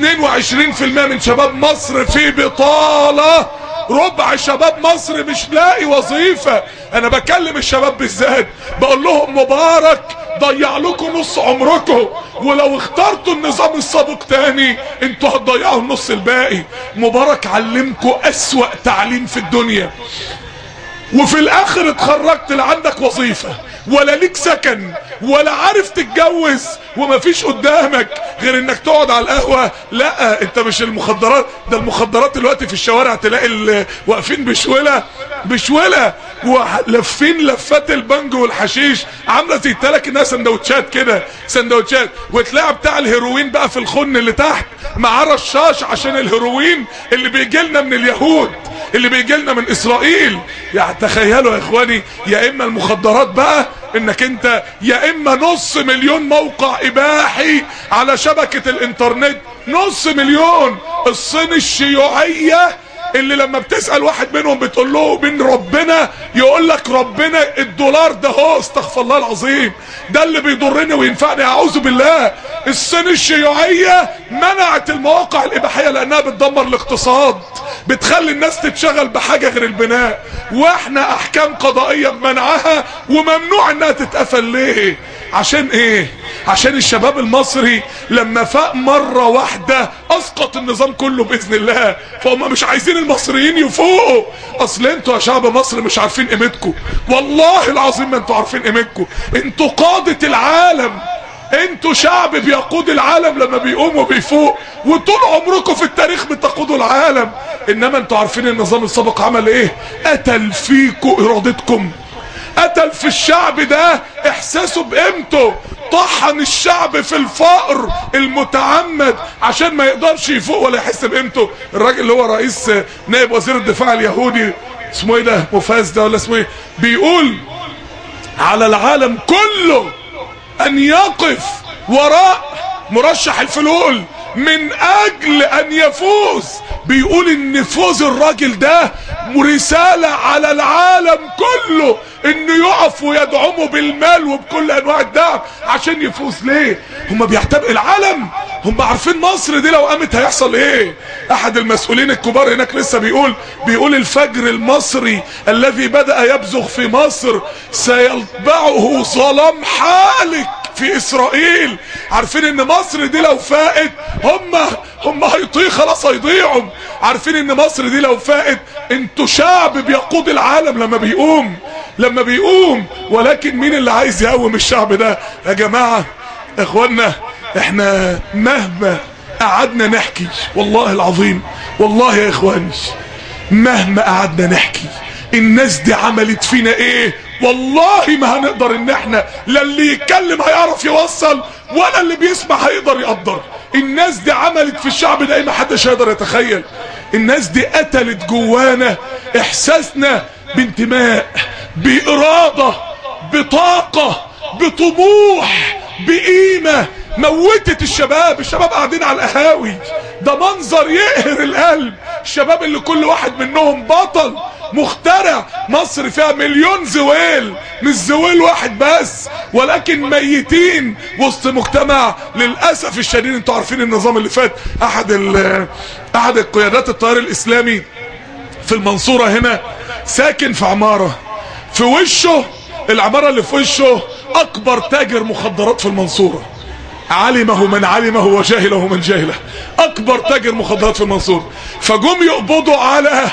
22% من شباب مصر في بطاله ربع شباب مصر مش لاقي وظيفه انا بكلم الشباب بالذات بقول لهم مبارك ضيع لكم نص عمركم ولو اخترتوا النظام السابق تاني انتوا هتضيعوا النص الباقي مبارك علمكم اسوأ تعليم في الدنيا وفي الاخر اتخرجت لا عندك وظيفة ولا ليك سكن ولا عارف تتجوز ومفيش قدامك غير انك تقعد على القهوة لا انت مش المخدرات ده المخدرات دلوقتي في الشوارع تلاقي ال- واقفين بشولة بشولة ولفين لفات البنجو والحشيش عاملة زي التلك انها سندوتشات كده سندوتشات وتلاقي بتاع الهيروين بقى في الخن اللي تحت معاه رشاش عشان الهيروين اللي بيجي لنا من اليهود اللي بيجي لنا من اسرائيل يعني تخيلوا يا اخواني يا اما المخدرات بقى انك انت يا اما نص مليون موقع اباحي على شبكة الانترنت نص مليون الصين الشيوعية اللي لما بتسأل واحد منهم بتقول له من ربنا يقول لك ربنا الدولار ده هو استغفر الله العظيم ده اللي بيضرني وينفعني اعوذ بالله الصين الشيوعية منعت المواقع الاباحية لانها بتدمر الاقتصاد بتخلي الناس تتشغل بحاجة غير البناء واحنا احكام قضائية بمنعها وممنوع انها تتقفل ليه عشان ايه عشان الشباب المصري لما فاق مرة واحدة اسقط النظام كله باذن الله فهم مش عايزين المصريين يفوقوا اصل انتوا يا شعب مصر مش عارفين قيمتكم والله العظيم ما انتوا عارفين قيمتكم انتوا قادة العالم انتوا شعب بيقود العالم لما بيقوم وبيفوق وطول عمركم في التاريخ بتقودوا العالم انما انتوا عارفين النظام السابق عمل ايه قتل فيكم ارادتكم قتل في الشعب ده احساسه بقيمته طحن الشعب في الفقر المتعمد عشان ما يقدرش يفوق ولا يحس بقيمته الراجل اللي هو رئيس نائب وزير الدفاع اليهودي اسمه ايه ده مفاز ده ولا اسمه ايه بيقول على العالم كله ان يقف وراء مرشح الفلول من اجل ان يفوز بيقول ان فوز الراجل ده رسالة على العالم كله انه يقف ويدعمه بالمال وبكل انواع الدعم عشان يفوز ليه هم بيعتبر العالم هم عارفين مصر دي لو قامت هيحصل ايه احد المسؤولين الكبار هناك لسه بيقول بيقول الفجر المصري الذي بدأ يبزغ في مصر سيتبعه ظلام حالك في اسرائيل عارفين ان مصر دي لو فاقت هم هم هيطيع خلاص هيضيعوا عارفين ان مصر دي لو فاقت انتوا شعب بيقود العالم لما بيقوم لما بيقوم ولكن مين اللي عايز يقوم الشعب ده يا جماعة اخوانا احنا مهما قعدنا نحكي والله العظيم والله يا اخواني مهما قعدنا نحكي الناس دي عملت فينا ايه والله ما هنقدر ان احنا لا اللي يتكلم هيعرف يوصل ولا اللي بيسمع هيقدر يقدر الناس دي عملت في الشعب ده ايه ما حدش هيقدر يتخيل الناس دي قتلت جوانا احساسنا بانتماء بارادة بطاقة بطموح بقيمة موتت الشباب الشباب قاعدين على القهاوي ده منظر يقهر القلب الشباب اللي كل واحد منهم بطل مخترع مصر فيها مليون زويل مش زويل واحد بس ولكن ميتين وسط مجتمع للأسف الشديد انتوا عارفين النظام اللي فات احد ال- احد القيادات التيار الاسلامي في المنصورة هنا ساكن في عمارة في وشه العمارة اللي في وشه اكبر تاجر مخدرات في المنصورة علمه من علمه وجاهله من جاهله اكبر تاجر مخدرات في المنصورة فجم يقبضوا على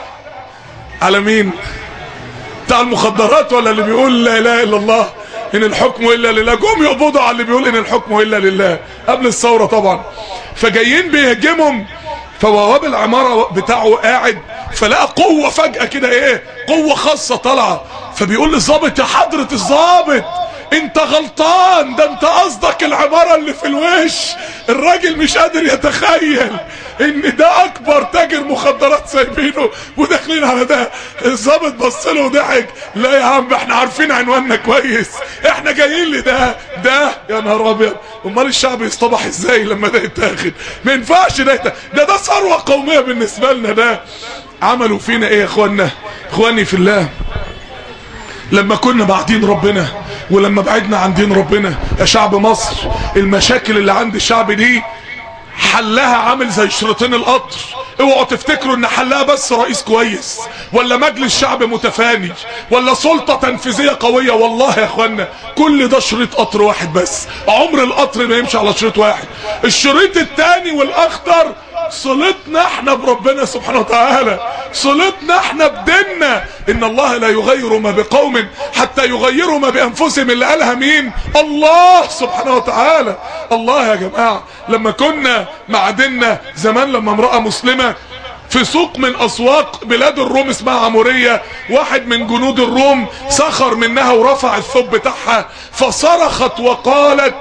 على مين بتاع المخدرات ولا اللي بيقول لا اله الا الله ان الحكم الا لله جم يقبضوا على اللي بيقول ان الحكم الا لله قبل الثوره طبعا فجايين بيهجمهم فبواب العماره بتاعه قاعد فلقى قوه فجاه كده ايه قوه خاصه طالعه فبيقول للظابط يا حضره الظابط انت غلطان ده انت قصدك العمارة اللي في الوش الراجل مش قادر يتخيل ان ده اكبر تاجر مخدرات سايبينه وداخلين على ده الظابط بص له وضحك لا يا عم احنا عارفين عنواننا كويس احنا جايين لده ده يا نهار ابيض امال الشعب يصطبح ازاي لما ده يتاخد ما ينفعش ده يتاخد. ده ده ثروه قوميه بالنسبه لنا ده عملوا فينا ايه يا اخوانا اخواني في الله لما كنا بعدين ربنا ولما بعدنا عن دين ربنا يا شعب مصر المشاكل اللي عند الشعب دي حلها عامل زي شريطين القطر اوعوا تفتكروا ان حلها بس رئيس كويس ولا مجلس شعب متفاني ولا سلطة تنفيذية قوية والله يا اخوانا كل ده شريط قطر واحد بس عمر القطر ما يمشي على شريط واحد الشريط التاني والاخطر صلتنا احنا بربنا سبحانه وتعالى صلتنا احنا بديننا ان الله لا يغير ما بقوم حتى يغيروا ما بانفسهم اللي قالها مين الله سبحانه وتعالى الله يا جماعة لما كنا مع ديننا زمان لما امرأة مسلمة في سوق من اسواق بلاد الروم اسمها عمورية واحد من جنود الروم سخر منها ورفع الثوب بتاعها فصرخت وقالت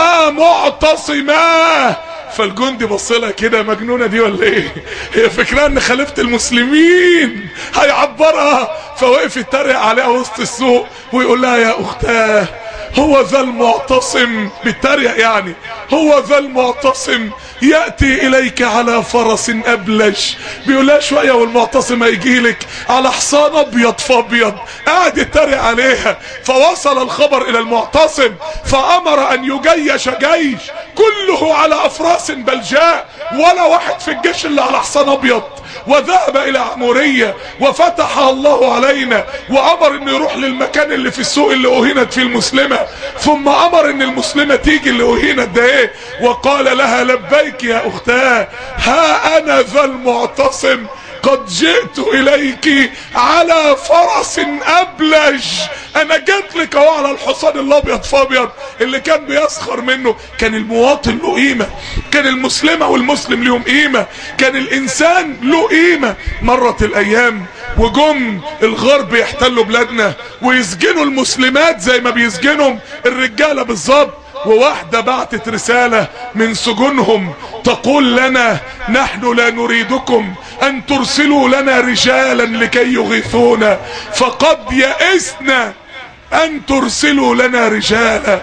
ومعتصماه فالجندي بص لها كده مجنونه دي ولا ايه هي فكرها ان خليفه المسلمين هيعبرها فوقف يتريق عليها وسط السوق ويقول لها يا اختاه هو ذا المعتصم بيتريق يعني هو ذا المعتصم ياتي اليك على فرس ابلج بيقول لها شويه والمعتصم هيجي لك على حصان ابيض فابيض قاعد يتريق عليها فوصل الخبر الى المعتصم فامر ان يجيش جيش كله على افراس بلجاء ولا واحد في الجيش اللي على حصان ابيض وذهب الى عمورية وفتحها الله علينا وامر انه يروح للمكان اللي في السوق اللي اهينت فيه المسلمة ثم امر ان المسلمة تيجي اللي اهينت ده ايه وقال لها لبيك يا اختاه ها انا ذا المعتصم قد جئت اليك على فرس ابلج انا جيت لك اهو على الحصان الابيض فابيض اللي كان بيسخر منه كان المواطن له قيمه كان المسلمه والمسلم ليهم قيمه كان الانسان له قيمه مرت الايام وجم الغرب يحتلوا بلادنا ويسجنوا المسلمات زي ما بيسجنهم الرجاله بالظبط وواحدة بعتت رسالة من سجونهم تقول لنا نحن لا نريدكم ان ترسلوا لنا رجالا لكي يغيثونا فقد يئسنا ان ترسلوا لنا رجالا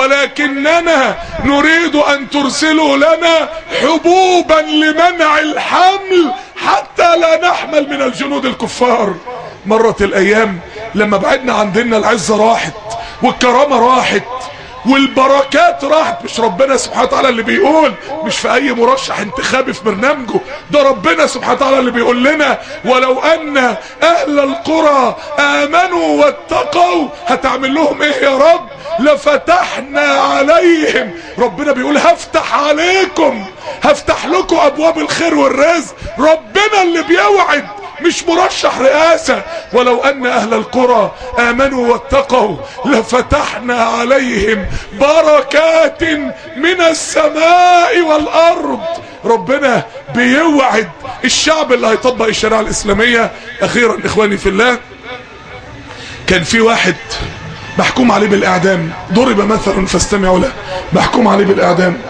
ولكننا نريد ان ترسلوا لنا حبوبا لمنع الحمل حتى لا نحمل من الجنود الكفار مرت الايام لما بعدنا عن ديننا العزة راحت والكرامة راحت والبركات راحت مش ربنا سبحانه وتعالى اللي بيقول مش في اي مرشح انتخابي في برنامجه ده ربنا سبحانه وتعالى اللي بيقول لنا ولو ان اهل القرى امنوا واتقوا هتعمل لهم ايه يا رب لفتحنا عليهم ربنا بيقول هفتح عليكم هفتح لكم ابواب الخير والرزق ربنا اللي بيوعد مش مرشح رئاسة ولو ان اهل القرى امنوا واتقوا لفتحنا عليهم بركات من السماء والارض ربنا بيوعد الشعب اللي هيطبق الشريعة الاسلامية اخيرا اخواني في الله كان في واحد محكوم عليه بالاعدام ضرب مثلا فاستمعوا له محكوم عليه بالاعدام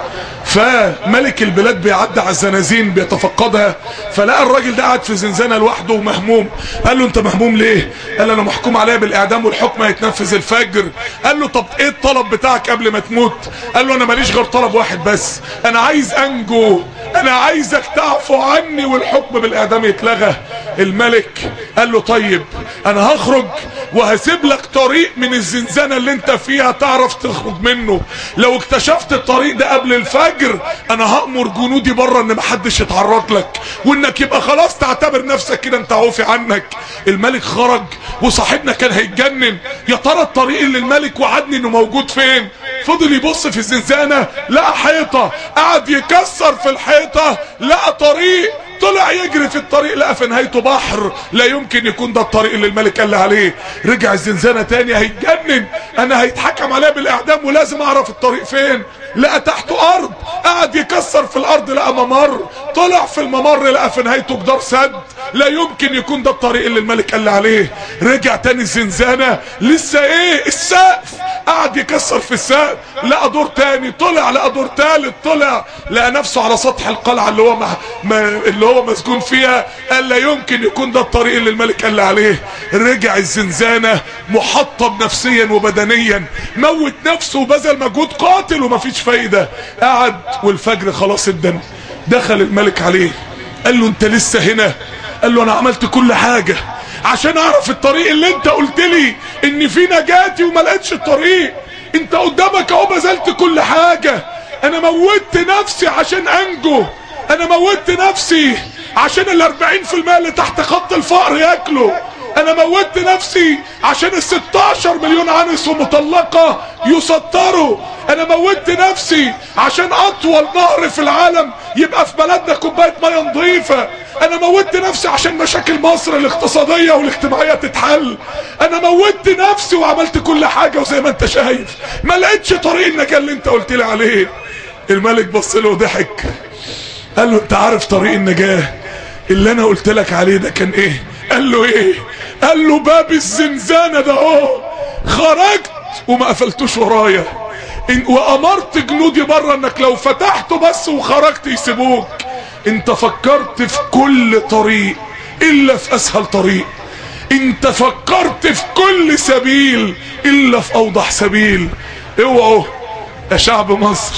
فملك البلاد بيعدي على الزنازين بيتفقدها فلقى الراجل ده قاعد في زنزانه لوحده ومهموم قال له انت مهموم ليه قال انا محكوم عليا بالاعدام والحكم هيتنفذ الفجر قال له طب ايه الطلب بتاعك قبل ما تموت قال له انا ماليش غير طلب واحد بس انا عايز انجو انا عايزك تعفو عني والحكم بالاعدام يتلغى الملك قال له طيب انا هخرج وهسيب لك طريق من الزنزانه اللي انت فيها تعرف تخرج منه لو اكتشفت الطريق ده قبل الفجر انا هامر جنودي بره ان محدش يتعرض لك وانك يبقى خلاص تعتبر نفسك كده انت عوفي عنك الملك خرج وصاحبنا كان هيتجنن يا ترى الطريق اللي الملك وعدني انه موجود فين فضل يبص في الزنزانه لقى حيطه قعد يكسر في الحيطه لقى طريق طلع يجري في الطريق لقى في نهايته بحر لا يمكن يكون ده الطريق اللي الملك قال لي عليه رجع الزنزانة تاني هيتجنن انا هيتحكم عليا بالاعدام ولازم اعرف الطريق فين لقى تحته ارض قعد يكسر في الارض لقى ممر طلع في الممر لقى في نهايته جدار سد لا يمكن يكون ده الطريق اللي الملك قال لي عليه رجع تاني الزنزانة لسه ايه السقف قعد يكسر في السقف لقى دور تاني طلع لقى دور تالت طلع لقى نفسه على سطح القلعة اللي هو ما ما اللي هو مسجون فيها قال لا يمكن يكون ده الطريق اللي الملك قال لي عليه رجع الزنزانة محطم نفسيا وبدنيا موت نفسه وبذل مجهود قاتل ومفيش فايدة قعد والفجر خلاص ادن دخل الملك عليه قال له انت لسه هنا قال له انا عملت كل حاجة عشان اعرف الطريق اللي انت قلت لي ان في نجاتي وما لقيتش الطريق انت قدامك اهو بذلت كل حاجة انا موتت نفسي عشان انجو انا موتت نفسي عشان الاربعين في المية اللي تحت خط الفقر ياكلوا انا موتت نفسي عشان الستاشر مليون عنس ومطلقة يسطروا انا موتت نفسي عشان اطول نهر في العالم يبقى في بلدنا كوباية مية نظيفة انا موتت نفسي عشان مشاكل مصر الاقتصادية والاجتماعية تتحل انا موتت نفسي وعملت كل حاجة وزي ما انت شايف ما لقيتش طريق النجاة اللي انت قلت لي عليه الملك بص له وضحك قال له انت عارف طريق النجاة اللي انا قلت لك عليه ده كان ايه قال له ايه قال له باب الزنزانة ده اهو خرجت وما قفلتوش ورايا إن وامرت جنودي بره انك لو فتحته بس وخرجت يسيبوك انت فكرت في كل طريق الا في اسهل طريق انت فكرت في كل سبيل الا في اوضح سبيل اوعوا يا شعب مصر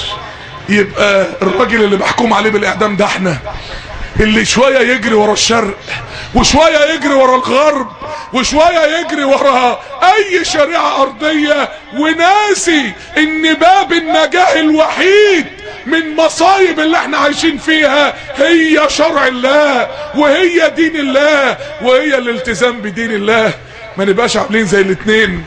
يبقى الراجل اللي محكوم عليه بالاعدام ده احنا اللي شوية يجري ورا الشرق وشوية يجري ورا الغرب وشوية يجري ورا اي شريعة ارضية وناسي ان باب النجاة الوحيد من مصايب اللي احنا عايشين فيها هي شرع الله وهي دين الله وهي الالتزام بدين الله ما نبقاش عاملين زي الاتنين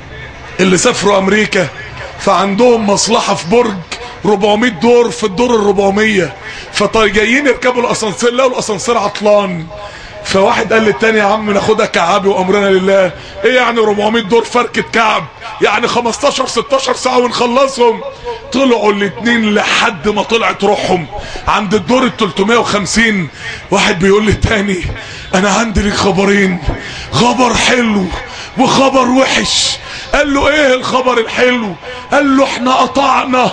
اللي سافروا امريكا فعندهم مصلحة في برج 400 دور في الدور ال 400 فجايين يركبوا الاسانسير لقوا الاسانسير عطلان فواحد قال للتاني يا عم ناخدها كعابي وامرنا لله ايه يعني 400 دور فركة كعب يعني 15 16 ساعة ونخلصهم طلعوا الاتنين لحد ما طلعت روحهم عند الدور ال 350 واحد بيقول للتاني انا عندي لك خبرين خبر حلو وخبر وحش قال له ايه الخبر الحلو قال له احنا قطعنا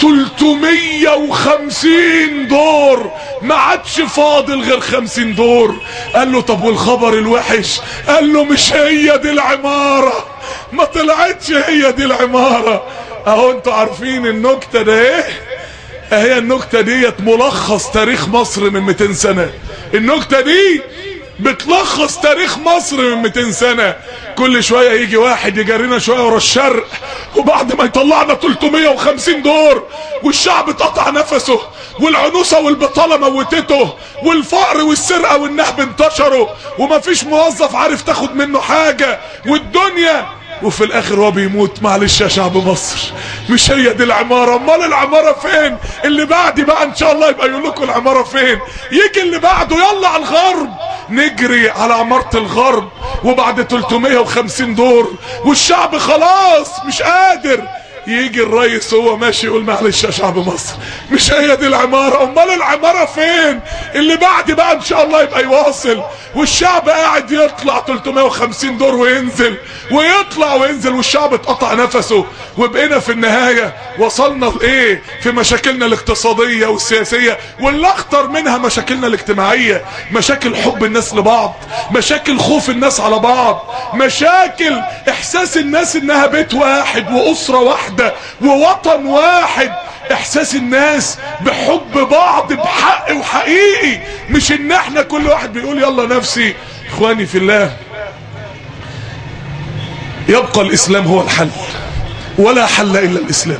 350 دور ما عادش فاضل غير 50 دور قال له طب والخبر الوحش قال له مش هي دي العمارة ما طلعتش هي دي العمارة اهو انتوا عارفين النكتة ده ايه هي النكتة ديت ملخص تاريخ مصر من 200 سنة النكتة دي بتلخص تاريخ مصر من 200 سنة كل شوية يجي واحد يجرينا شوية ورا الشرق وبعد ما يطلعنا 350 دور والشعب تقطع نفسه والعنوسة والبطالة موتته والفقر والسرقة والنهب انتشروا ومفيش موظف عارف تاخد منه حاجة والدنيا وفي الاخر هو بيموت معلش يا شعب مصر مش هي دي العمارة امال العمارة فين اللي بعدي بقى ان شاء الله يبقى يقول لكم العمارة فين يجي اللي بعده يلا على الغرب نجري على عمارة الغرب وبعد 350 دور والشعب خلاص مش قادر يجي الرئيس هو ماشي يقول معلش يا شعب مصر مش هي دي العمارة امال العمارة فين اللي بعد بقى ان شاء الله يبقى يواصل والشعب قاعد يطلع 350 دور وينزل ويطلع وينزل والشعب اتقطع نفسه وبقينا في النهاية وصلنا لايه في مشاكلنا الاقتصادية والسياسية واللي اخطر منها مشاكلنا الاجتماعية مشاكل حب الناس لبعض مشاكل خوف الناس على بعض مشاكل احساس الناس انها بيت واحد واسرة واحدة ووطن واحد احساس الناس بحب بعض بحق وحقيقي مش ان احنا كل واحد بيقول يلا نفسي اخواني في الله يبقى الاسلام هو الحل ولا حل الا الاسلام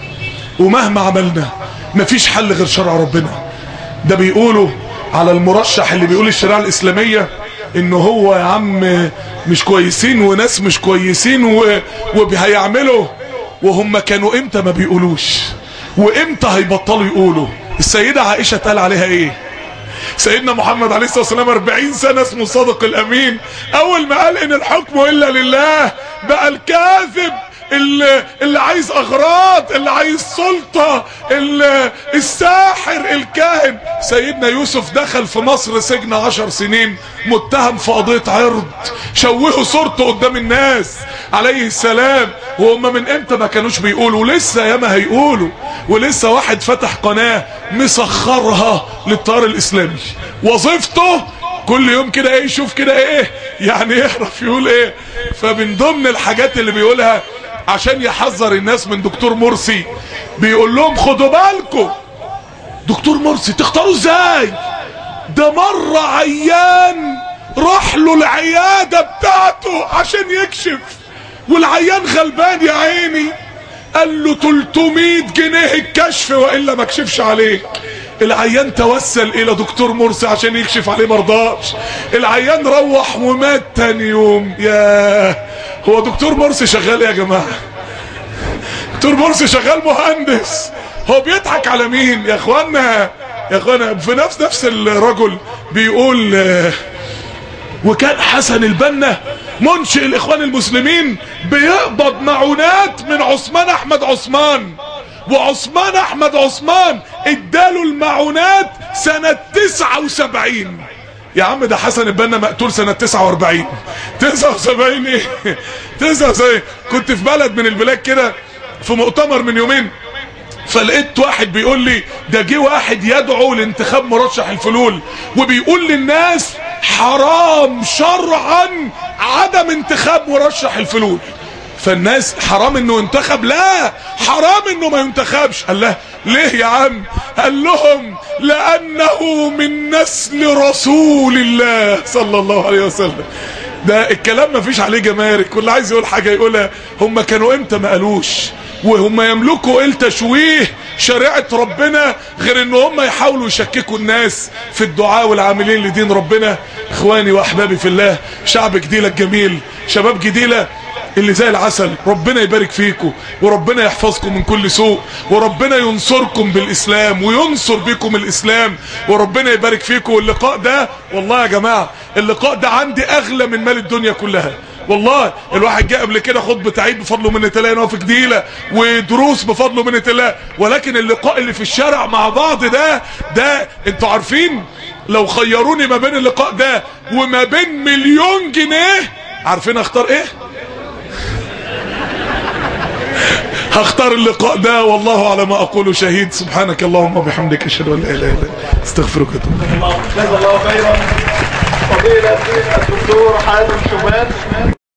ومهما عملنا مفيش حل غير شرع ربنا ده بيقولوا على المرشح اللي بيقول الشريعه الاسلاميه ان هو يا عم مش كويسين وناس مش كويسين و... وهيعملوا وهم كانوا امتى ما بيقولوش وامتى هيبطلوا يقولوا السيدة عائشة قال عليها ايه سيدنا محمد عليه الصلاة والسلام 40 سنة اسمه صادق الامين اول ما قال ان الحكم الا لله بقى الكاذب اللي, اللي عايز اغراض اللي عايز سلطة اللي الساحر الكاهن سيدنا يوسف دخل في مصر سجن عشر سنين متهم في قضية عرض شوهوا صورته قدام الناس عليه السلام وهم من امتى ما كانوش بيقولوا لسه ياما هيقولوا ولسه واحد فتح قناة مسخرها للطار الاسلامي وظيفته كل يوم كده ايه يشوف كده ايه يعني يعرف يقول ايه فمن ضمن الحاجات اللي بيقولها عشان يحذر الناس من دكتور مرسي بيقول لهم خدوا بالكم دكتور مرسي تختاروا ازاي ده مرة عيان راح له العيادة بتاعته عشان يكشف والعيان غلبان يا عيني قال له 300 جنيه الكشف والا ما كشفش عليه العيان توسل الى دكتور مرسي عشان يكشف عليه مرضاش العيان روح ومات تاني يوم ياه هو دكتور مرسي شغال ايه يا جماعه دكتور مرسي شغال مهندس هو بيضحك على مين يا اخوانا يا اخوانا في نفس نفس الرجل بيقول آه وكان حسن البنا منشئ الاخوان المسلمين بيقبض معونات من عثمان احمد عثمان وعثمان احمد عثمان اداله المعونات سنة 79 يا عم ده حسن البنا مقتول سنة 49 79 ايه 79 كنت في بلد من البلاد كده في مؤتمر من يومين فلقيت واحد بيقول لي ده جه واحد يدعو لانتخاب مرشح الفلول وبيقول للناس حرام شرعا عدم انتخاب مرشح الفلول فالناس حرام انه ينتخب لا حرام انه ما ينتخبش قال له ليه يا عم قال لهم لانه من نسل رسول الله صلى الله عليه وسلم ده الكلام ما فيش عليه جمارك واللي عايز يقول حاجة يقولها هم كانوا امتى ما قالوش وهم يملكوا ايه التشويه شريعة ربنا غير ان هم يحاولوا يشككوا الناس في الدعاء والعاملين لدين ربنا اخواني واحبابي في الله شعب جديلة الجميل شباب جديلة اللي زي العسل ربنا يبارك فيكم وربنا يحفظكم من كل سوء وربنا ينصركم بالاسلام وينصر بكم الاسلام وربنا يبارك فيكم واللقاء ده والله يا جماعة اللقاء ده عندي اغلى من مال الدنيا كلها والله الواحد جاء قبل كده خطبة عيد بفضله منة الله هنا في جديلة ودروس بفضله منة الله ولكن اللقاء اللي في الشارع مع بعض ده ده انتوا عارفين لو خيروني ما بين اللقاء ده وما بين مليون جنيه عارفين اختار ايه هختار اللقاء ده والله على ما اقول شهيد سبحانك اللهم وبحمدك اشهد ان لا اله الا انت استغفرك واتوب جزا الله خيرا فضيلة الدكتور حازم شومان